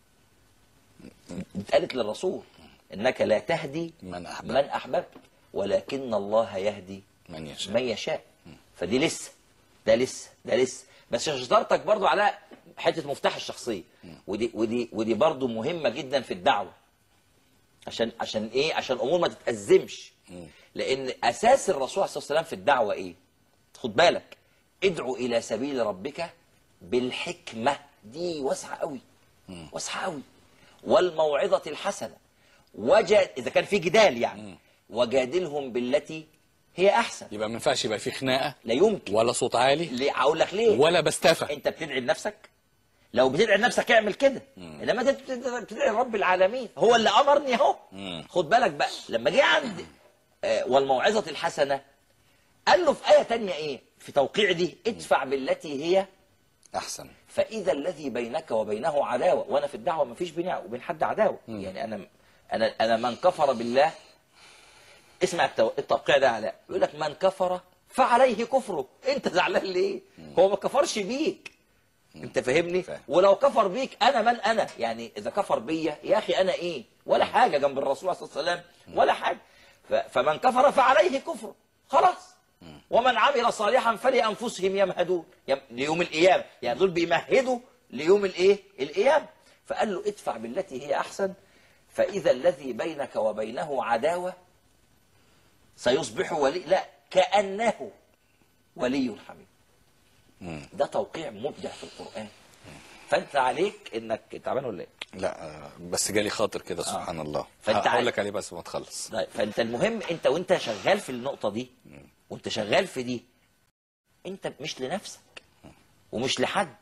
اتقالت للرسول انك لا تهدي من أحببت. من احببت ولكن الله يهدي من يشاء من يشاء فدي لسه ده لسه ده لسه بس شطارتك برضو على حته مفتاح الشخصيه ودي ودي ودي برضو مهمه جدا في الدعوه عشان عشان ايه عشان الامور ما تتازمش لان اساس الرسول صلى الله عليه وسلم في الدعوه ايه خد بالك ادعو الى سبيل ربك بالحكمه دي واسعه قوي واسعه قوي والموعظه الحسنه وجد اذا كان في جدال يعني وجادلهم بالتي هي احسن يبقى ما ينفعش يبقى في خناقه لا يمكن ولا صوت عالي ليه اقول لك ليه ولا بستفى انت بتدعي لنفسك لو بتدعي لنفسك اعمل كده انما انت بتدعي بتدعي لرب العالمين هو اللي امرني اهو خد بالك بقى لما جه عند آه، والموعظه الحسنه قال له في ايه تانية ايه في توقيع دي ادفع بالتي هي احسن فاذا الذي بينك وبينه عداوه وانا في الدعوه ما فيش بيني وبين حد عداوه يعني انا انا انا من كفر بالله اسمع التو- التوقيع ده علاء يقول لك من كفر فعليه كفره انت زعلان ليه هو ما كفرش بيك انت فاهمني فاهم. ولو كفر بيك انا من انا يعني اذا كفر بيا يا اخي انا ايه ولا حاجه جنب الرسول صلى الله عليه وسلم ولا حاجه ف- فمن كفر فعليه كفره خلاص ومن عمل صالحا فلانفسهم يمهدون يم- ليوم القيامه يعني دول بيمهدوا ليوم الايه القيامه فقال له ادفع بالتي هي احسن فاذا الذي بينك وبينه عداوه سيصبح ولي لا كانه ولي حميد ده توقيع مبدع في القران فانت عليك انك تعبان ولا ايه لا آه، بس جالي خاطر كده سبحان الله فأنت هقول عارف- لك عليه بس ما تخلص طيب فانت المهم انت وانت شغال في النقطه دي وانت شغال في دي انت مش لنفسك ومش لحد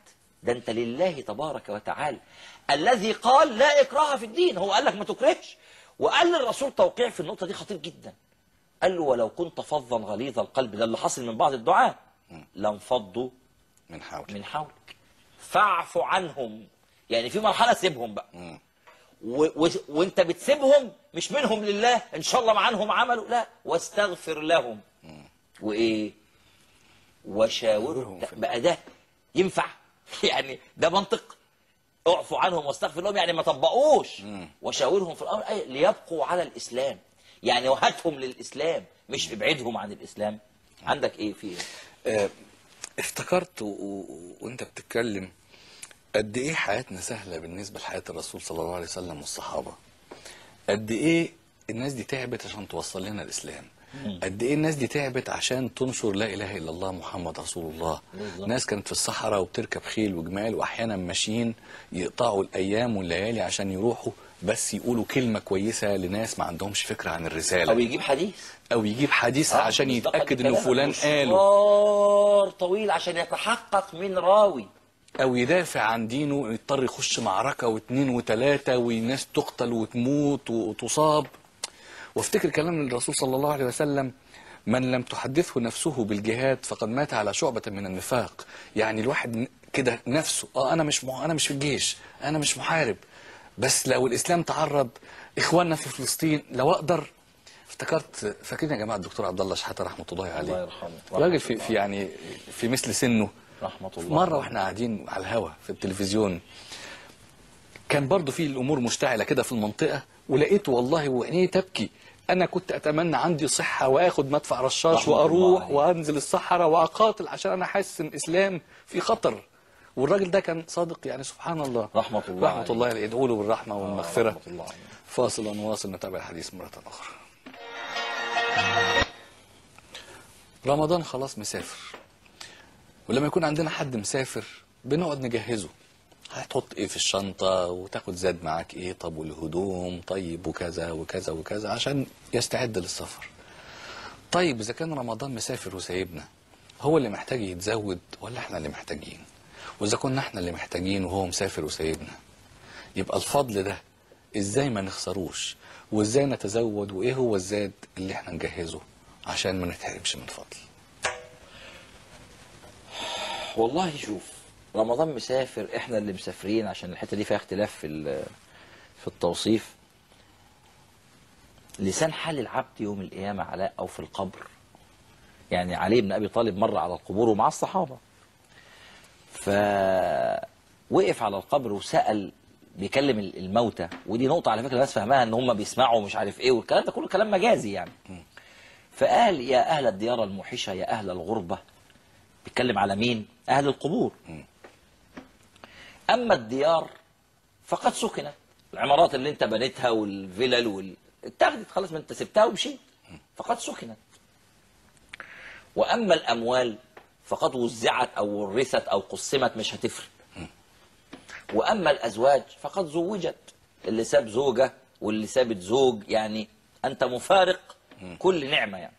ده انت لله تبارك وتعالى الذي قال لا اكراه في الدين هو قال لك ما تكرهش وقال للرسول توقيع في النقطه دي خطير جدا قال له ولو كنت فظا غليظ القلب ده اللي حصل من بعض الدعاء لانفضوا من حول من حولك فاعف عنهم يعني في مرحله سيبهم بقى مم. و و وانت بتسيبهم مش منهم لله ان شاء الله عنهم عملوا لا واستغفر لهم وايه وشاورهم في بقى ده ينفع يعني ده منطق اعفوا عنهم واستغفر لهم يعني ما طبقوش وشاورهم في الامر أي ليبقوا على الاسلام يعني وهاتهم للاسلام مش ابعدهم عن الاسلام عندك ايه في ايه آه، افتكرت و- و- وانت بتتكلم قد ايه حياتنا سهله بالنسبه لحياه الرسول صلى الله عليه وسلم والصحابه قد ايه الناس دي تعبت عشان توصل لنا الاسلام قد ايه الناس دي تعبت عشان تنشر لا اله الا الله محمد رسول الله بالظبط. ناس كانت في الصحراء وبتركب خيل وجمال واحيانا ماشيين يقطعوا الايام والليالي عشان يروحوا بس يقولوا كلمه كويسه لناس ما عندهمش فكره عن الرساله او يجيب حديث او يجيب حديث آه، عشان مصداقاً يتاكد انه لكلامك. فلان قاله مشوار طويل عشان يتحقق من راوي او يدافع عن دينه يضطر يخش معركه واثنين وثلاثه والناس تقتل وتموت وتصاب وافتكر كلام الرسول صلى الله عليه وسلم من لم تحدثه نفسه بالجهاد فقد مات على شعبة من النفاق يعني الواحد ن- كده نفسه اه انا مش مع... انا مش في الجيش انا مش محارب بس لو الاسلام تعرض اخواننا في فلسطين لو اقدر افتكرت فاكرين يا جماعه الدكتور عبد الله شحاته رحمه الله عليه الله يرحمه. راجل في, في يعني في مثل سنه رحمة في الله مرة واحنا قاعدين على الهوا في التلفزيون كان برضو في الأمور مشتعلة كده في المنطقة ولقيته والله وعينيه تبكي أنا كنت أتمنى عندي صحة وآخد مدفع رشاش رحمة الله وأروح عليه. وأنزل الصحراء وأقاتل عشان أنا حاسس إن الإسلام في خطر والراجل ده كان صادق يعني سبحان الله رحمة الله رحمة عليه. الله عليه ادعوا له بالرحمة والمغفرة رحمة الله عليه. فاصل ونواصل نتابع الحديث مرة أخرى رمضان خلاص مسافر ولما يكون عندنا حد مسافر بنقعد نجهزه هتحط ايه في الشنطة وتاخد زاد معاك ايه طب والهدوم طيب وكذا وكذا وكذا عشان يستعد للسفر طيب اذا كان رمضان مسافر وسايبنا هو اللي محتاج يتزود ولا احنا اللي محتاجين واذا كنا احنا اللي محتاجين وهو مسافر وسايبنا يبقى الفضل ده ازاي ما نخسروش وازاي نتزود وايه هو الزاد اللي احنا نجهزه عشان ما نتحرمش من فضل والله شوف رمضان مسافر احنا اللي مسافرين عشان الحته دي فيها اختلاف في ال- في التوصيف لسان حال العبد يوم القيامه علاء او في القبر يعني علي بن ابي طالب مر على القبور ومع الصحابه فوقف على القبر وسال بيكلم ال- الموتى ودي نقطه على فكره الناس فاهماها ان هم بيسمعوا مش عارف ايه والكلام ده كله كلام مجازي يعني فقال يا اهل الديار الموحشه يا اهل الغربه بيتكلم على مين اهل القبور اما الديار فقد سكنت العمارات اللي انت بنيتها والفلل وال اتاخدت خلاص ما انت سبتها ومشيت فقد سكنت واما الاموال فقد وزعت او ورثت او قسمت مش هتفرق واما الازواج فقد زوجت اللي ساب زوجه واللي سابت زوج يعني انت مفارق كل نعمه يعني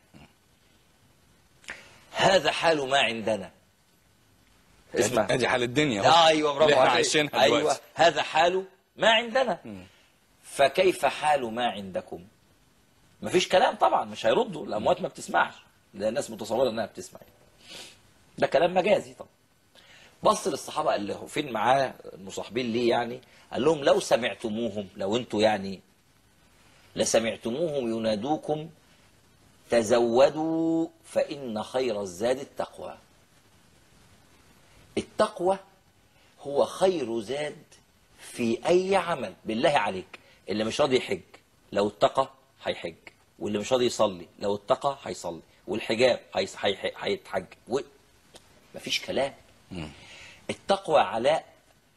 هذا حال ما عندنا اسمع ادي حال الدنيا اهو. آه ايوه برافو اللي احنا عليك. عايشينها ايوه دلوقتي هذا حال ما عندنا فكيف حال ما عندكم مفيش كلام طبعا مش هيردوا الاموات ما بتسمعش ده الناس متصوره انها بتسمع ده كلام مجازي طبعا بص للصحابه اللي هو فين معاه المصاحبين ليه يعني قال لهم لو سمعتموهم لو انتوا يعني لسمعتموهم ينادوكم تزودوا فإن خير الزاد التقوى التقوى هو خير زاد في أي عمل بالله عليك اللي مش راضي يحج لو اتقى هيحج واللي مش راضي يصلي لو اتقى هيصلي والحجاب هيس- هيح- هيتحج و... مفيش كلام التقوى علاء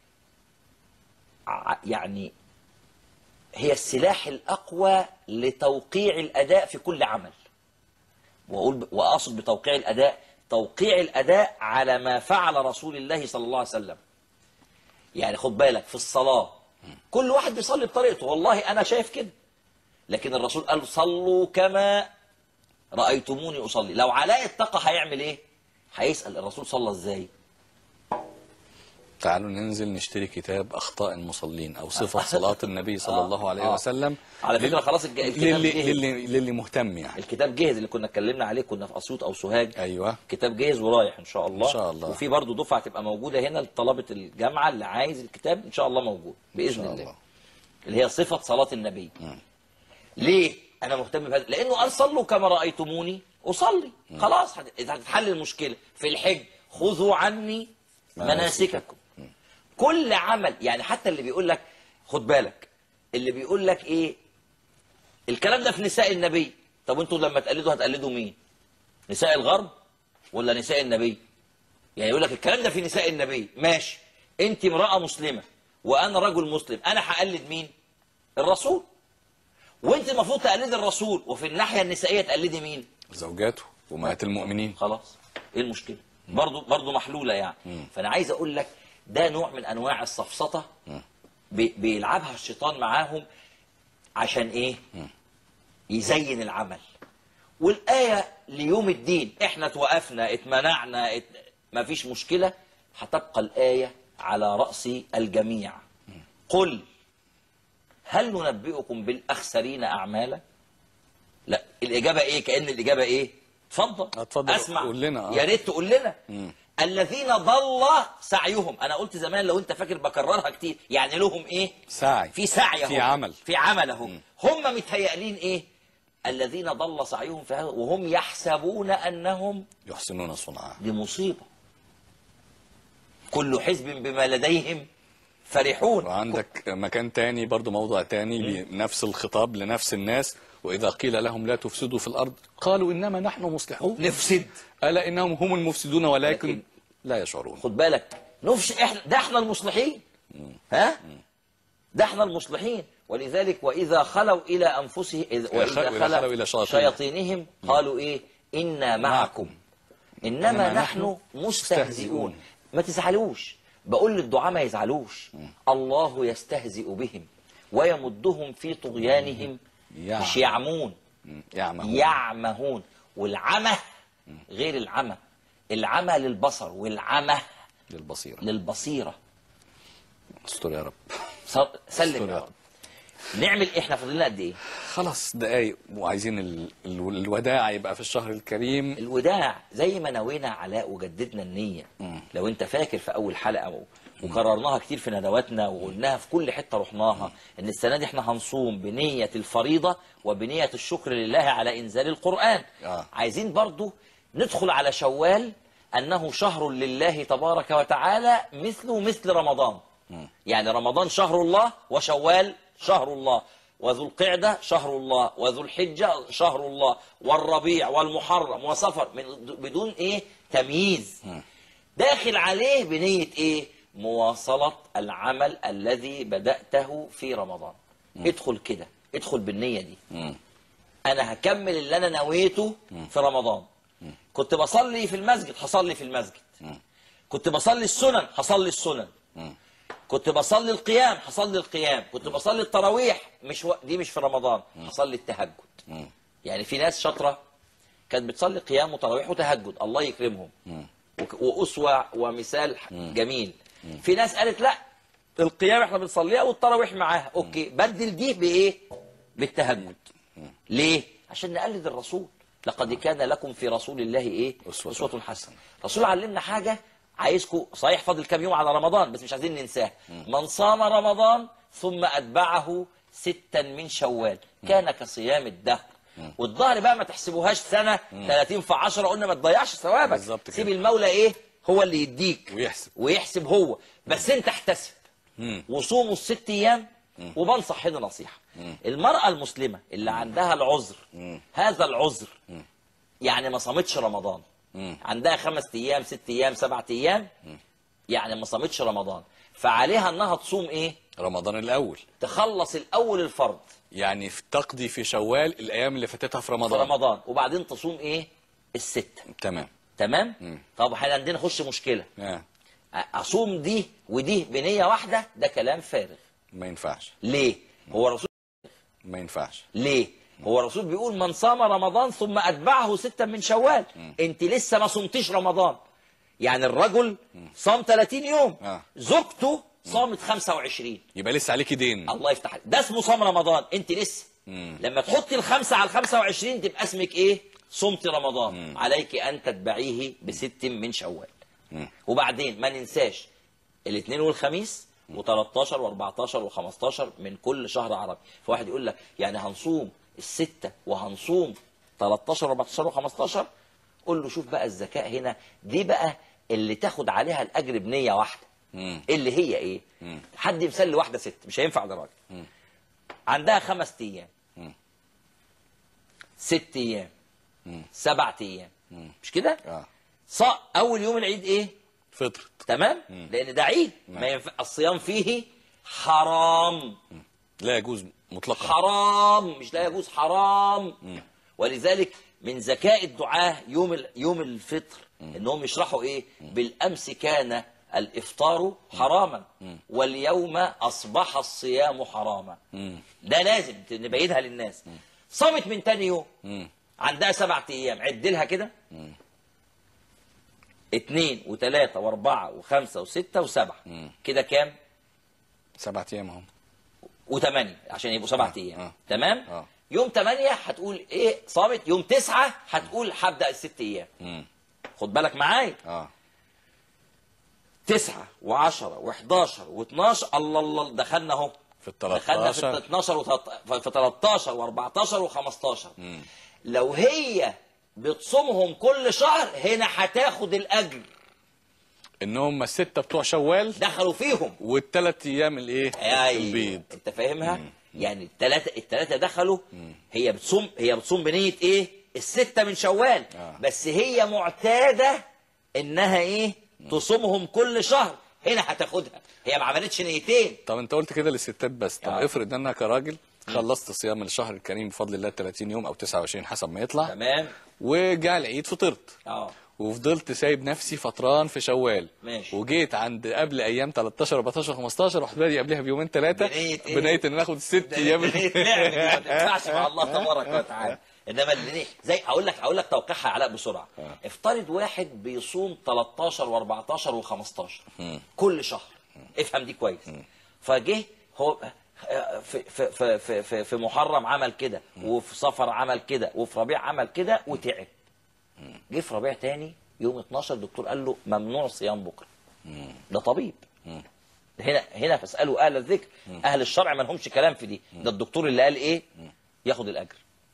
ع- يعني هي السلاح الأقوى لتوقيع الأداء في كل عمل وأقول وأقصد بتوقيع الأداء توقيع الأداء على ما فعل رسول الله صلى الله عليه وسلم يعني خد بالك في الصلاة كل واحد بيصلي بطريقته والله أنا شايف كده لكن الرسول قال صلوا كما رأيتموني أصلي لو علاء اتقى هيعمل إيه هيسأل الرسول صلى إزاي تعالوا ننزل نشتري كتاب أخطاء المصلين أو صفة صلاة النبي صلى آه، الله عليه آه. وسلم على فكره خلاص الج- الكتاب للي, جهز للي, للي مهتم يعني الكتاب جهز اللي كنا اتكلمنا عليه كنا في اسيوط او سوهاج أيوة كتاب جاهز ورايح ان شاء الله إن شاء الله. وفي برضه دفعه تبقى موجوده هنا لطلبه الجامعه اللي عايز الكتاب ان شاء الله موجود باذن إن شاء الله الله اللي هي صفه صلاه النبي ليه انا مهتم بهذا لانه قال صلوا كما رايتموني اصلي خلاص هت- هتتحل المشكله في الحج خذوا عني مناسككم كل عمل يعني حتى اللي بيقول لك خد بالك اللي بيقول لك ايه الكلام ده في نساء النبي طب انتوا لما تقلدوا هتقلدوا مين نساء الغرب ولا نساء النبي يعني يقول لك الكلام ده في نساء النبي ماشي انت امراه مسلمه وانا رجل مسلم انا هقلد مين الرسول وانت المفروض تقلدي الرسول وفي الناحيه النسائيه تقلدي مين زوجاته ومات المؤمنين خلاص ايه المشكله برضو برضو محلوله يعني فانا عايز اقول لك ده نوع من انواع السفسطه بي- بيلعبها الشيطان معاهم عشان ايه يزين العمل والايه ليوم الدين احنا توقفنا اتمنعنا ات... مفيش مشكله هتبقى الايه على راس الجميع قل هل ننبئكم بالاخسرين اعمالا لا الاجابه ايه كان الاجابه ايه اتفضل اتفضل، اسمع قول لنا، آه. يا ريت تقول لنا الذين ضل سعيهم انا قلت زمان لو انت فاكر بكررها كتير يعني لهم ايه سعي في سعي في اهو عمل. في عمل اهو هم متهيألين ايه الذين ضل سعيهم في هذا وهم يحسبون انهم يحسنون صنعا دي مصيبه كل حزب بما لديهم فرحون وعندك مكان تاني برضو موضوع تاني بنفس الخطاب لنفس الناس وإذا قيل لهم لا تفسدوا في الأرض قالوا إنما نحن مصلحون نفسد ألا إنهم هم المفسدون ولكن لكن- لا يشعرون خد بالك نفش احنا ده احنا المصلحين ها ده احنا المصلحين ولذلك واذا خلوا الى انفسهم إذ- خ- واذا وإذا خلوا خلوا إلى شياطين. شياطينهم قالوا ايه انا معكم انما إنما نحن نحن مستهزئون مستهزئون. ما تزعلوش بقول للدعاء ما يزعلوش الله يستهزئ بهم ويمدهم في طغيانهم يعم. مش يعمون يعمهون يعمهون والعمى غير العمى العمى للبصر والعمى للبصيرة للبصيره استر يا رب ص- سلم استر يا يا رب رب نعمل احنا فاضلنا قد ايه خلاص دقايق وعايزين ال... ال... الوداع يبقى في الشهر الكريم الوداع زي ما نوينا علاء وجددنا النية لو انت فاكر في اول حلقة و- وكررناها كتير في ندواتنا وقلناها في كل حتة رحناها ان السنة دي احنا هنصوم بنية الفريضة وبنية الشكر لله على انزال القرآن آه. عايزين برضو ندخل على شوال انه شهر لله تبارك وتعالى مثله مثل رمضان يعني رمضان شهر الله وشوال شهر الله وذو القعدة شهر الله وذو الحجة شهر الله والربيع والمحرم وصفر من بدون ايه تمييز داخل عليه بنية ايه مواصلة العمل الذي بدأته في رمضان ادخل كده ادخل بالنية دي مم. انا هكمل اللي انا نويته في رمضان كنت بصلي في المسجد هصلي في المسجد كنت بصلي السنن هصلي السنن كنت بصلي القيام هصلي القيام كنت بصلي التراويح مش و... دي مش في رمضان هصلي التهجد يعني في ناس شاطره كانت بتصلي قيام وتراويح وتهجد الله يكرمهم وك- واسوه ومثال ح- جميل في ناس قالت لا القيام احنا بنصليها والتراويح معاها اوكي بدل دي بايه بالتهجد ليه عشان نقلد الرسول لقد كان لكم في رسول الله ايه أسوة اسوه حسنه الرسول علمنا حاجه عايزكم صحيح فاضل كام يوم على رمضان بس مش عايزين ننساها من صام رمضان ثم اتبعه ستا من شوال كان كصيام الدهر والظهر بقى ما تحسبوهاش سنه 30 في 10 قلنا ما تضيعش ثوابك بالظبط كده. سيب المولى ايه هو اللي يديك ويحسب. ويحسب هو بس انت احتسب مم. وصوموا الست ايام وبنصح هنا نصيحه المراه المسلمه اللي عندها العذر هذا العذر يعني ما صامتش رمضان عندها خمس ايام ست ايام سبعة ايام يعني ما صامتش رمضان فعليها انها تصوم ايه رمضان الأول تخلص الاول الفرض يعني في- تقضي في شوال الأيام اللي فاتتها في في رمضان رمضان وبعدين تصوم ايه الستة تمام تمام طب احنا عندنا نخش مشكله آه. اصوم دي ودي بنيه واحده ده كلام فارغ ما ينفعش ليه هو الرسول ما ينفعش ليه هو الرسول بيقول من صام رمضان ثم اتبعه ستا من شوال انت لسه ما صمتيش رمضان يعني الرجل صام 30 يوم آه. زوجته صامت 25 يبقى لسه عليكي دين الله يفتح عليك ده اسمه صام رمضان انت لسه لما تحطي الخمسة على الخمسة وعشرين تبقى اسمك ايه صمت رمضان عليك ان تتبعيه بست من شوال وبعدين ما ننساش الاثنين والخميس و13 و14 و15 من كل شهر عربي فواحد يقول لك يعني هنصوم الستة وهنصوم 13 و14 و15 قول له شوف بقى الذكاء هنا دي بقى اللي تاخد عليها الاجر بنية واحدة اللي هي ايه حد مسلي واحدة ست مش هينفع ده راجل عندها خمس ايام ست ايام سبع ايام مش كده اه صا اول يوم العيد ايه فطرت تمام لان ده عيد ما ينفع الصيام فيه حرام لا يجوز مطلقا حرام مش لا يجوز حرام ولذلك من ذكاء الدعاة يوم ال- يوم الفطر انهم يشرحوا ايه بالامس كان الافطار حراما واليوم اصبح الصيام حراما ده لازم نبينها للناس صامت من تاني يوم عندها سبعة ايام عد لها كده اتنين وتلاتة واربعة وخمسة وستة وسبعة كده كام سبعة ايام اهم وثمانية عشان يبقوا سبعة آه، أيام آه. تمام آه. يوم ثمانية هتقول إيه صامت يوم تسعة هتقول هبدأ الست أيام مم. خد بالك معايا اه تسعة وعشرة وحداشر واتناشر الله الله دخلنا أهو في ال دخلنا في 13 12 وتلت- في 13 و14 و15 لو هي بتصومهم كل شهر هنا هتاخد الأجر ان هم الستة بتوع شوال دخلوا فيهم والثلاث ايام الايه ايوه البيض انت فاهمها يعني الثلاثه الثلاثه دخلوا هي بتصوم هي بتصوم بنيه ايه السته من شوال آه. بس هي معتاده انها ايه تصومهم كل شهر هنا هتاخدها هي ما عملتش نيتين طب انت قلت كده للستات بس طب آه. افرض ان انا كراجل خلصت صيام الشهر الكريم بفضل الله 30 يوم او 29 حسب ما يطلع تمام وجاء العيد فطرت اه وفضلت سايب نفسي فطران في شوال ماشي. وجيت عند قبل ايام 13 14 15 رحت بادي قبلها بيومين ثلاثه بنية إيه؟ بنيت ان أنا اخد الست ايام نية لعب دي ما تنفعش مع الله تبارك وتعالى انما اللي زي هقول لك هقول لك توقيعها يا علاء بسرعه افترض واحد بيصوم 13 و14 و15 كل شهر افهم دي كويس فجه هو في في في في في, في محرم عمل كده وفي صفر عمل كده وفي ربيع عمل كده وتعب جه في ربيع تاني يوم 12 الدكتور قال له ممنوع صيام بكره ده طبيب هنا هنا فاسالوا اهل الذكر اهل الشرع ما لهمش كلام في دي ده الدكتور اللي قال ايه ياخد الاجر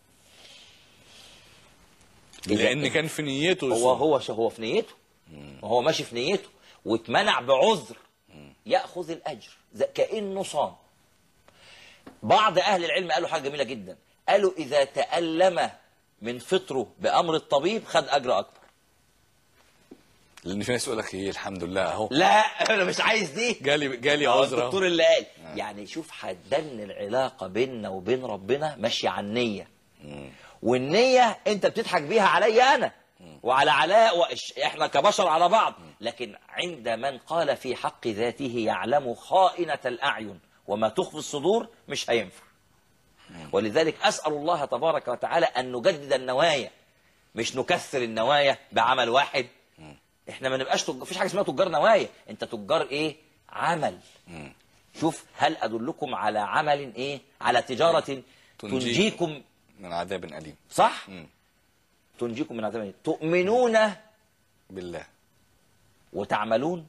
لان كان في نيته هو الصوم. هو هو في نيته هو ماشي في نيته واتمنع بعذر ياخذ الاجر زي كانه صام بعض اهل العلم قالوا حاجه جميله جدا قالوا اذا تالم من فطره بامر الطبيب خد اجر اكبر لان في ناس يقول لك ايه الحمد لله اهو لا انا مش عايز دي جالي جالي هو عذر الدكتور أهو. اللي قال يعني شوف حددنا العلاقه بيننا وبين ربنا ماشيه على النيه والنيه انت بتضحك بيها عليا انا وعلى علاء وإش احنا كبشر على بعض لكن عند من قال في حق ذاته يعلم خائنه الاعين وما تخفي الصدور مش هينفع ولذلك اسال الله تبارك وتعالى ان نجدد النوايا مش نكثر النوايا بعمل واحد احنا ما نبقاش تج... مفيش حاجه اسمها تجار نوايا انت تجار ايه عمل شوف هل ادلكم على عمل ايه على تجاره تنجيكم. تنجيكم من عذاب اليم صح مم. تنجيكم من عذاب أليم. تؤمنون بالله وتعملون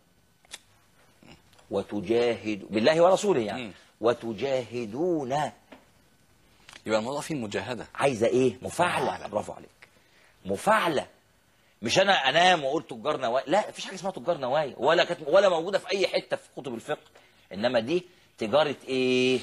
وتجاهدوا بالله ورسوله يعني مم. وتجاهدون يبقى الموضوع فيه مجاهده عايزه ايه مفاعله مفاعلة. برافو عليك مفاعله مش انا انام واقول تجار نوايا لا مفيش حاجه اسمها تجار نوايا ولا كانت ولا موجوده في اي حته في كتب الفقه انما دي تجاره ايه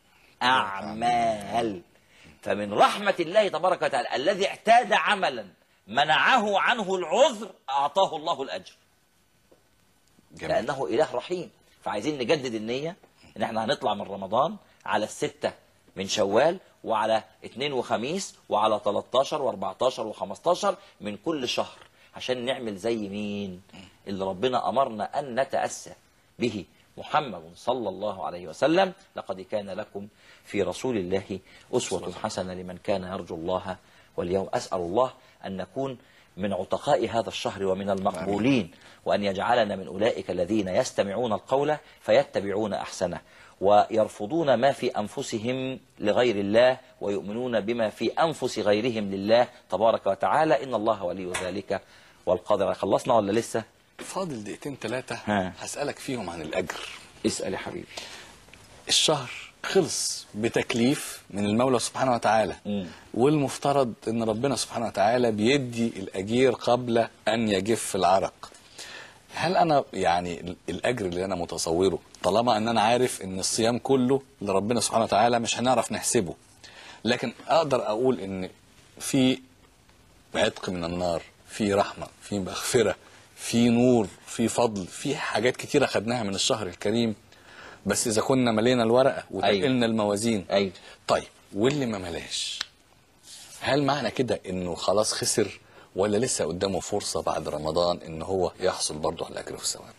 اعمال فمن رحمه الله تبارك وتعالى الذي اعتاد عملا منعه عنه العذر اعطاه الله الاجر جميل لانه اله رحيم فعايزين نجدد النيه ان احنا هنطلع من رمضان على السته من شوال وعلى اثنين وخميس وعلى 13 و14 و15 من كل شهر عشان نعمل زي مين اللي ربنا امرنا ان نتاسى به محمد صلى الله عليه وسلم لقد كان لكم في رسول الله اسوه حسنه لمن كان يرجو الله واليوم اسال الله ان نكون من عتقاء هذا الشهر ومن المقبولين وأن يجعلنا من أولئك الذين يستمعون القول فيتبعون أحسنه ويرفضون ما في أنفسهم لغير الله ويؤمنون بما في أنفس غيرهم لله تبارك وتعالى إن الله ولي ذلك والقادر خلصنا ولا لسه فاضل دقيقتين ثلاثة ها. هسألك فيهم عن الأجر اسأل يا حبيبي الشهر خلص بتكليف من المولى سبحانه وتعالى مم. والمفترض ان ربنا سبحانه وتعالى بيدي الاجير قبل ان يجف العرق هل انا يعني ال- الاجر اللي انا متصوره طالما ان انا عارف ان الصيام كله لربنا سبحانه وتعالى مش هنعرف نحسبه لكن اقدر اقول ان في عتق من النار في رحمه في مغفره في نور في فضل في حاجات كتيره خدناها من الشهر الكريم بس اذا كنا ملينا الورقه وتقلنا الموازين أيوة طيب واللي ما ملاش هل معنى كده انه خلاص خسر ولا لسه قدامه فرصه بعد رمضان ان هو يحصل برضه على الاجر والثواب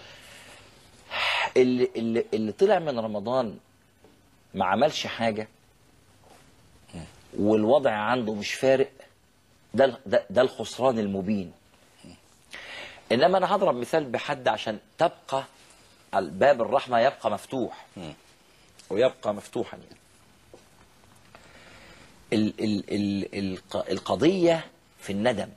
اللي, اللي, اللي طلع من رمضان ما عملش حاجة والوضع عنده مش فارق ده, ده, ده الخسران المبين إنما أنا هضرب مثال بحد عشان تبقى الباب الرحمة يبقى مفتوح ويبقى مفتوحا يعني. ال ال ال الق- القضية في الندم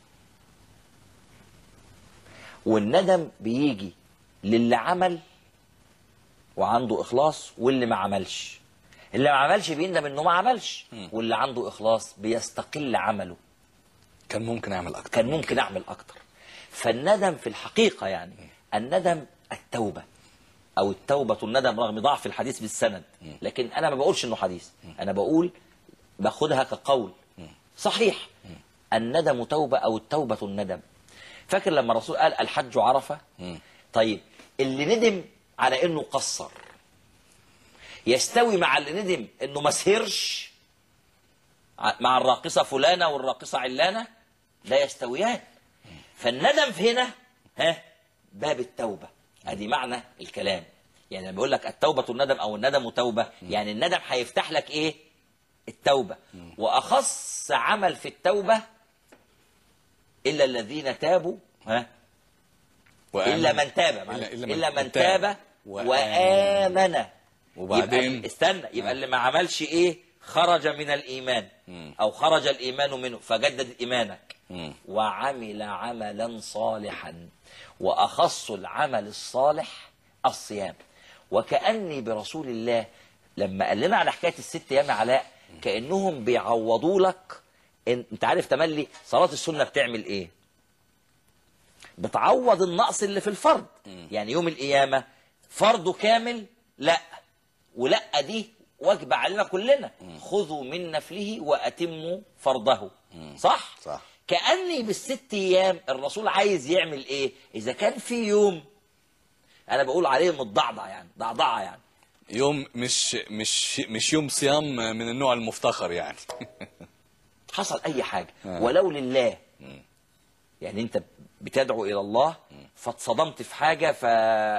والندم بيجي للي عمل وعنده إخلاص واللي ما عملش اللي ما عملش بيندم إنه ما عملش واللي عنده إخلاص بيستقل عمله كان ممكن اعمل اكتر كان ممكن أعمل أكتر فالندم في الحقيقة يعني الندم التوبة أو التوبة الندم رغم ضعف الحديث بالسند لكن أنا ما بقولش إنه حديث أنا بقول باخدها كقول صحيح الندم توبة أو التوبة الندم فاكر لما الرسول قال الحج عرفة طيب اللي ندم على إنه قصر يستوي مع اللي ندم إنه ما سهرش ع- مع الراقصة فلانة والراقصة علانة لا يستويان فالندم في هنا ها باب التوبة ادي معنى الكلام يعني لما بقول لك التوبة الندم او الندم توبة يعني الندم هيفتح لك ايه التوبة واخص عمل في التوبة الا الذين تابوا ها الا من تاب معلش. الا من تاب وامن وبعدين يبقى استنى يبقى اللي ما عملش ايه خرج من الايمان او خرج الايمان منه فجدد ايمانك مم. وعمل عملا صالحا واخص العمل الصالح الصيام وكاني برسول الله لما قال لنا على حكايه الست ايام علاء كانهم بيعوضوا لك إن انت عارف تملي صلاه السنه بتعمل ايه بتعوض النقص اللي في الفرض يعني يوم القيامه فرضه كامل لا ولا دي واجب علينا كلنا خذوا من نفله واتموا فرضه صح صح. كاني بالست ايام الرسول عايز يعمل ايه اذا كان في يوم انا بقول عليه متضعضع يعني ضعضعه يعني يوم مش مش مش يوم صيام من النوع المفتخر يعني حصل اي حاجه آه. ولو لله يعني انت بتدعو الى الله فاتصدمت في حاجه ف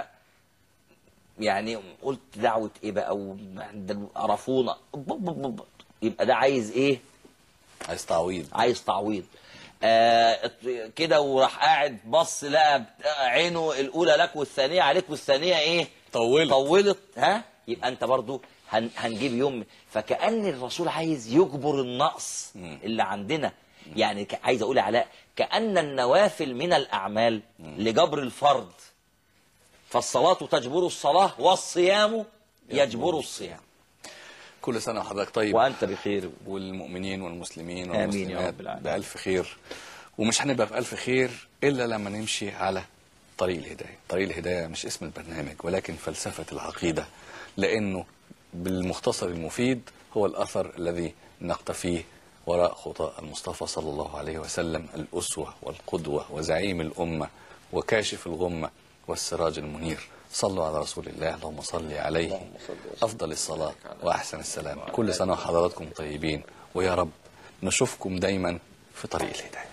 يعني قلت دعوه ايه بقى وقرفونا يبقى ده عايز ايه عايز تعويض عايز تعويض آه كده وراح قاعد بص لقى بت- عينه الاولى لك والثانيه عليك والثانيه ايه طولت. طولت ها يبقى انت برضو هن هنجيب يوم فكأن الرسول عايز يجبر النقص اللي عندنا يعني ك- عايز اقول يا علاء كأن النوافل من الاعمال لجبر الفرض فالصلاة تجبر الصلاة والصيام يجبر الصيام كل سنه وحضرتك طيب وانت بخير والمؤمنين والمسلمين آمين يا والمسلمات رب العالمين. بألف خير ومش هنبقى في ألف خير إلا لما نمشي على طريق الهداية طريق الهداية مش اسم البرنامج ولكن فلسفة العقيدة لأنه بالمختصر المفيد هو الأثر الذي نقتفيه وراء خطى المصطفى صلى الله عليه وسلم الأسوة والقدوة وزعيم الأمة وكاشف الغمة والسراج المنير صلوا على رسول الله اللهم صل عليه أفضل الصلاة وأحسن السلام كل سنة وحضراتكم طيبين ويا رب نشوفكم دايما في طريق الهداية